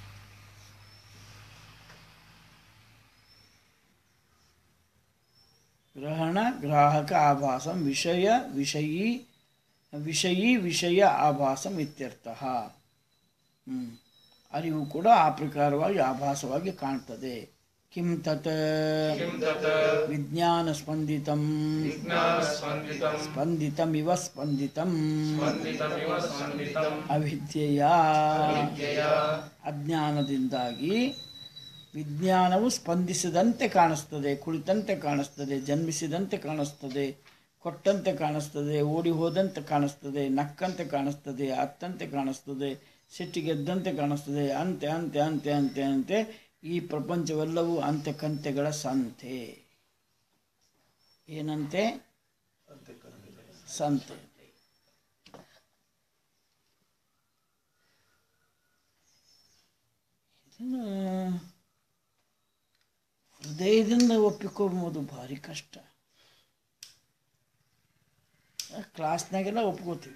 ಗ್ರಹಣ ಗ್ರಾಹಕ ಆಭಾಸಂ ವಿಷಯ ವಿಷಯೀ ವಿಷಯೀ ವಿಷಯ ಆಭಾಸಂ ಇತ್ಯರ್ಥ ಹ್ಮ್. ಅರಿವು ಕೂಡ ಆ ಪ್ರಕಾರವಾಗಿ ಆಭಾಸವಾಗಿ ಕಾಣ್ತದೆ ಕಿಂ ತತ್ किं तत् ವಿಜ್ಞಾನ ಸ್ಪಂದಿತಂ विज्ञानस्पन्दितं ಸ್ಪಂದಿತಮಿವ ಸ್ಪಂದಿತಂ स्पन्दितमिव स्पन्दितम् ಅವಿದ್ಯೆಯ विद्यया ಅಜ್ಞಾನದಿಂದಾಗಿ ವಿಜ್ಞಾನವು ಸ್ಪಂದಿಸಿದಂತೆ ಕಾಣಿಸ್ತದೆ ಕುಳಿತಂತೆ ಕಾಣಿಸ್ತದೆ ಜನ್ಮಿಸಿದಂತೆ ಕಾಣಿಸ್ತದೆ ಕೊಟ್ಟಂತೆ ಕಾಣಿಸ್ತದೆ ಓಡಿ ಹೋದಂತೆ ಕಾಣಿಸ್ತದೆ ನಕ್ಕಂತೆ ಕಾಣಿಸ್ತದೆ ಅತ್ತಂತೆ ಕಾಣಿಸ್ತದೆ ಸಿಟ್ಟಿಗೆದ್ದಂತೆ ಕಾಣಿಸ್ತದೆ ಅಂತೆ ಅಂತೆ ಅಂತೆ ಅಂತೆ ಅಂತೆ ಈ ಪ್ರಪಂಚವೆಲ್ಲವೂ ಅಂತೆ ಕಂತೆಗಳ ಸಂತೆ ಏನಂತೆ ಸಂತೆ ಇದನ್ನು ಹೃದಯದಿಂದ ಒಪ್ಪಿಕೊಂಬೋದು ಭಾರಿ ಕಷ್ಟ ಕ್ಲಾಸ್ನಾಗೆಲ್ಲ ಒಪ್ಕೋತೀವಿ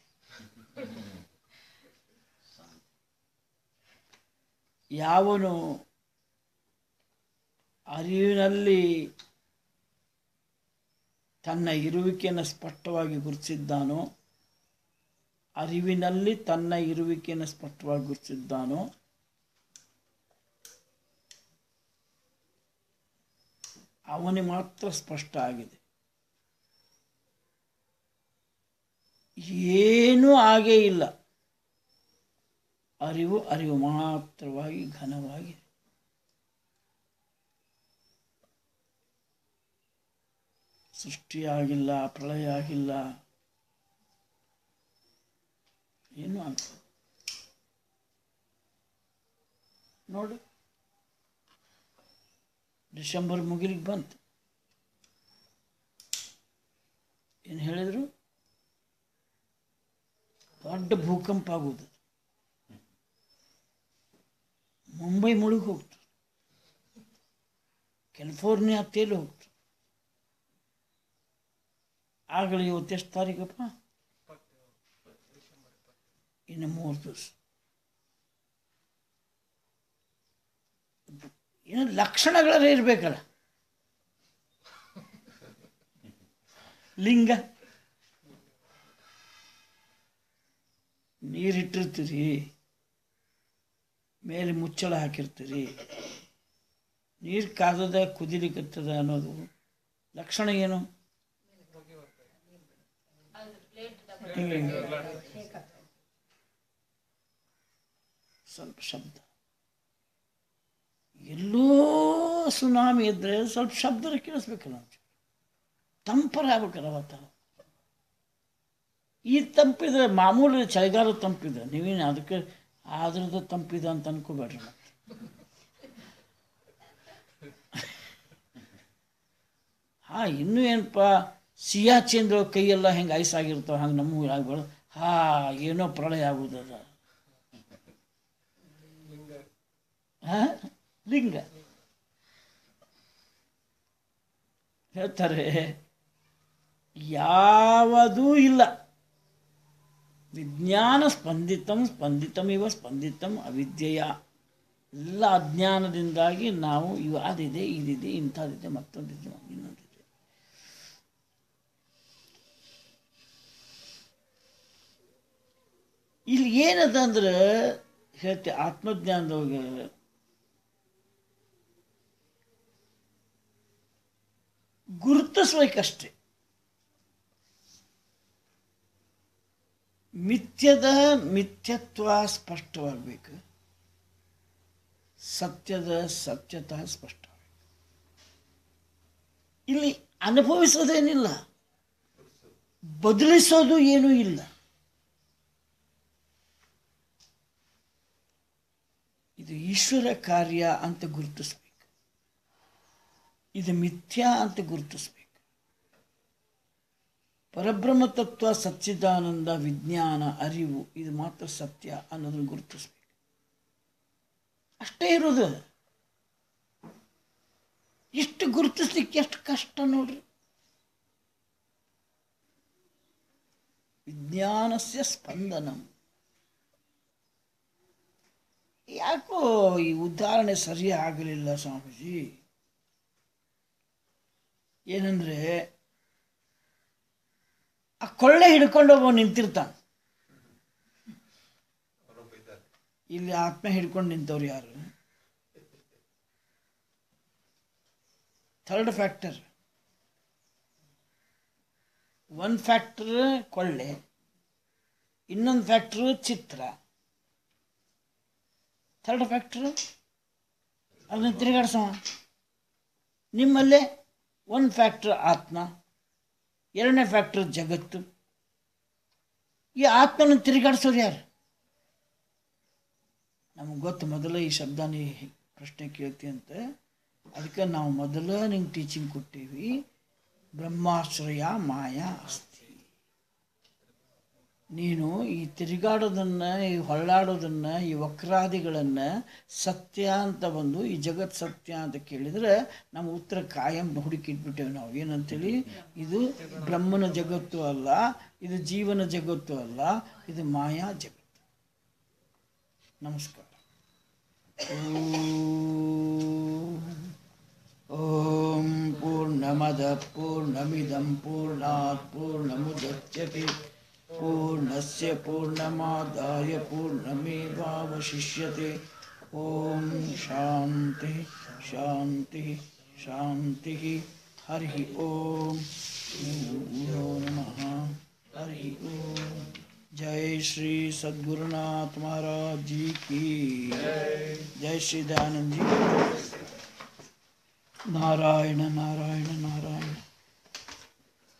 ಯಾವನು ಅರಿವಿನಲ್ಲಿ ತನ್ನ ಇರುವಿಕೆಯನ್ನು ಸ್ಪಷ್ಟವಾಗಿ ಗುರುತಿಸಿದ್ದಾನೋ ಅರಿವಿನಲ್ಲಿ ತನ್ನ ಇರುವಿಕೆಯನ್ನು ಸ್ಪಷ್ಟವಾಗಿ ಗುರುತಿಸಿದ್ದಾನೋ ಅವನಿಗೆ ಮಾತ್ರ ಸ್ಪಷ್ಟ ಆಗಿದೆ ಏನೂ ಆಗೇ ಇಲ್ಲ ಅರಿವು ಅರಿವು ಮಾತ್ರವಾಗಿ ಘನವಾಗಿದೆ ಸೃಷ್ಟಿಯಾಗಿಲ್ಲ ಪ್ರಳಯ ಆಗಿಲ್ಲ ಏನು ಅಂತ ನೋಡು ಡಿಸೆಂಬರ್ ಮುಗಿಲಿಕ್ಕೆ ಬಂತು ಏನು ಹೇಳಿದ್ರು ದೊಡ್ಡ ಭೂಕಂಪ ಆಗುವುದು ಮುಂಬೈ ಮುಳುಗಿ ಹೋಗ್ತು ಕ್ಯಾಲಿಫೋರ್ನಿಯಾ ತೇಲಿ ಹೋಗ್ತು ಆಗಲಿ ಇವತ್ತು ಎಷ್ಟು ತಾರೀಕಪ್ಪ ಇನ್ನು ಮೂರು ದಿವಸ ಏನು ಲಕ್ಷಣಗಳೇ ಇರಬೇಕಲ್ಲ ಲಿಂಗ ನೀರಿಟ್ಟಿರ್ತೀರಿ ಮೇಲೆ ಮುಚ್ಚಳ ಹಾಕಿರ್ತೀರಿ ನೀರು ಕಾದದ ಕುದಿಲಿಕ್ಕತ್ತದ ಅನ್ನೋದು ಲಕ್ಷಣ ಏನು ಹಿಂಗೆ ಹಿಂಗೆ. ಸ್ವಲ್ಪ ಶಬ್ದ ಎಲ್ಲೋ ಸುನಾಮಿ ಇದ್ದರೆ ಸ್ವಲ್ಪ ಶಬ್ದ ಕೇಳಿಸ್ಬೇಕಲ್ಲ ಒಂಚೂರು. ತಂಪರ ಆಗ್ಬೇಕಲ್ಲ ವಾತಾವರಣ ಈ ತಂಪಿದ್ರೆ ಮಾಮೂಲಿ ಚಳಿಗಾಲ ತಂಪಿದೆ ನೀವೇನು ಅದಕ್ಕೆ ಆದ್ರದ ತಂಪಿದೆ ಅಂತ ಅನ್ಕೋಬೇಡ್ರಿ ಮತ್ತೆ ಹಾ ಇನ್ನೂ ಏನಪ್ಪ ಸಿಯಾಚೇಂದ್ರ ಕೈಯೆಲ್ಲ ಹೆಂಗೆ ಐಸ್ ಆಗಿರ್ತಾವ ಹಂಗೆ ನಮಗೂ ಆಗ್ಬಾರ್ದು ಹಾ ಏನೋ ಪ್ರಳಯ ಆಗುದದ ಹಾ ಲಿಂಗ ಹೇಳ್ತಾರೆ ಯಾವುದೂ ಇಲ್ಲ ವಿಜ್ಞಾನ ಸ್ಪಂದಿತಂ ಸ್ಪಂದಿತಮಿವ ಸ್ಪಂದಿತಂ ಅವಿದ್ಯೆಯ ಎಲ್ಲ ಅಜ್ಞಾನದಿಂದಾಗಿ ನಾವು ಇವು ಅದಿದೆ ಇದಿದೆ ಇಂಥದ್ದಿದೆ ಮತ್ತೊಂದಿದೆ ಇನ್ನೊಂದಿದೆ ಇಲ್ಲಿ ಏನದ ಅಂದ್ರೆ ಹೇಳ್ತೆ ಆತ್ಮಜ್ಞಾನದೊಳಗೆ ಗುರುತಿಸ್ಬೇಕಷ್ಟೆ ಮಿಥ್ಯದ ಮಿಥ್ಯತ್ವ ಸ್ಪಷ್ಟವಾಗಬೇಕು ಸತ್ಯದ ಸತ್ಯತ ಸ್ಪಷ್ಟವಾಗಬೇಕು ಇಲ್ಲಿ ಅನುಭವಿಸೋದೇನಿಲ್ಲ ಬದಲಿಸೋದು ಏನೂ ಇಲ್ಲ ಇದು ಇದು ಈಶ್ವರ ಕಾರ್ಯ ಅಂತ ಗುರುತಿಸ್ಬೇಕು ಇದು ಮಿಥ್ಯಾ ಅಂತ ಗುರುತಿಸ್ಬೇಕು ಪರಬ್ರಹ್ಮ ತತ್ವ ಸಚ್ಚಿದಾನಂದ ವಿಜ್ಞಾನ ಅರಿವು ಇದು ಮಾತ್ರ ಸತ್ಯ ಅನ್ನೋದನ್ನು ಗುರುತಿಸ್ಬೇಕು ಅಷ್ಟೇ ಇರೋದು ಎಷ್ಟು ಗುರುತಿಸ್ಲಿಕ್ಕೆ ಎಷ್ಟು ಕಷ್ಟ ನೋಡ್ರಿ ವಿಜ್ಞಾನಸ್ಯ ಸ್ಪಂದನಂ ಯಾಕೋ ಈ ಉದಾಹರಣೆ ಸರಿ ಆಗಲಿಲ್ಲ ಸ್ವಾಮೀಜಿ ಏನಂದ್ರೆ ಆ ಕೊಳ್ಳೆ ಹಿಡ್ಕೊಂಡು ಒಬ್ಬ ನಿಂತಿರ್ತಾನೆ ಅವರೊಬ್ಬ ಇದ್ದಾರೆ ಇಲ್ಲಿ ಆತ್ಮ ಹಿಡ್ಕೊಂಡು ನಿಂತವ್ರು ಯಾರು ಥರ್ಡ್ ಫ್ಯಾಕ್ಟರ್ ಒನ್ ಫ್ಯಾಕ್ಟರ್ ಕೊಳ್ಳೆ ಇನ್ನೊಂದು ಫ್ಯಾಕ್ಟರ್ ಚಿತ್ರ ಥರ್ಡ್ ಫ್ಯಾಕ್ಟರ್ ಅದನ್ನ ತಿರುಗಾಡ್ಸವ ನಿಮ್ಮಲ್ಲೇ ಒಂದು ಫ್ಯಾಕ್ಟರ್ ಆತ್ಮ ಎರಡನೇ ಫ್ಯಾಕ್ಟರ್ ಜಗತ್ತು ಈ ಆತ್ಮನ ತಿರುಗಾಡ್ಸೋರು ಯಾರು ನಮಗೆ ಗೊತ್ತು ಮೊದಲ ಈ ಶಬ್ದ ನೀ ಪ್ರಶ್ನೆ ಕೇಳ್ತಿ ಅಂತ ಅದಕ್ಕೆ ನಾವು ಮೊದಲ ನಿಂಗೆ ಟೀಚಿಂಗ್ ಕೊಟ್ಟೀವಿ ಬ್ರಹ್ಮಾಶ್ರಯ ಮಾಯಾ ಅಸ್ತಿ ನೀನು ಈ ತಿರುಗಾಡೋದನ್ನು ಈ ಹೊಳ್ಳಾಡೋದನ್ನು ಈ ವಕ್ರಾದಿಗಳನ್ನು ಸತ್ಯ ಅಂತ ಬಂದು ಈ ಜಗತ್ ಸತ್ಯ ಅಂತ ಕೇಳಿದರೆ ನಮ್ಮ ಉತ್ತರ ಕಾಯಂ ಹುಡುಕಿಟ್ಬಿಟ್ಟೇವೆ ನಾವು ಏನಂತೇಳಿ ಇದು ಬ್ರಹ್ಮನ ಜಗತ್ತು ಅಲ್ಲ ಇದು ಜೀವನ ಜಗತ್ತು ಅಲ್ಲ ಇದು ಮಾಯಾ ಜಗತ್ತು ನಮಸ್ಕಾರ ಓಂ ಪೂರ್ಣಮದ ಪೂರ್ಣಮಿದಂ ಪೂರ್ಣಾತ್ ಪೂರ್ಣಮುದಚ್ಯತೆ ಪೂರ್ಣಸ್ಯ ಪೂರ್ಣಮಾದಾಯ ಪೂರ್ಣಮೇವಾವಶಿಷ್ಯತೆ ಓಂ ಶಾಂತಿ ಶಾಂತಿ ಶಾಂತಿ ಹರಿ ಓಂ ಗುರುಭ್ಯೋ ನಮಃ हरि ओम जय श्री सद्गुरुनाथ महाराज जी की जय श्री दयानंद जी नारायण नारायण नारायण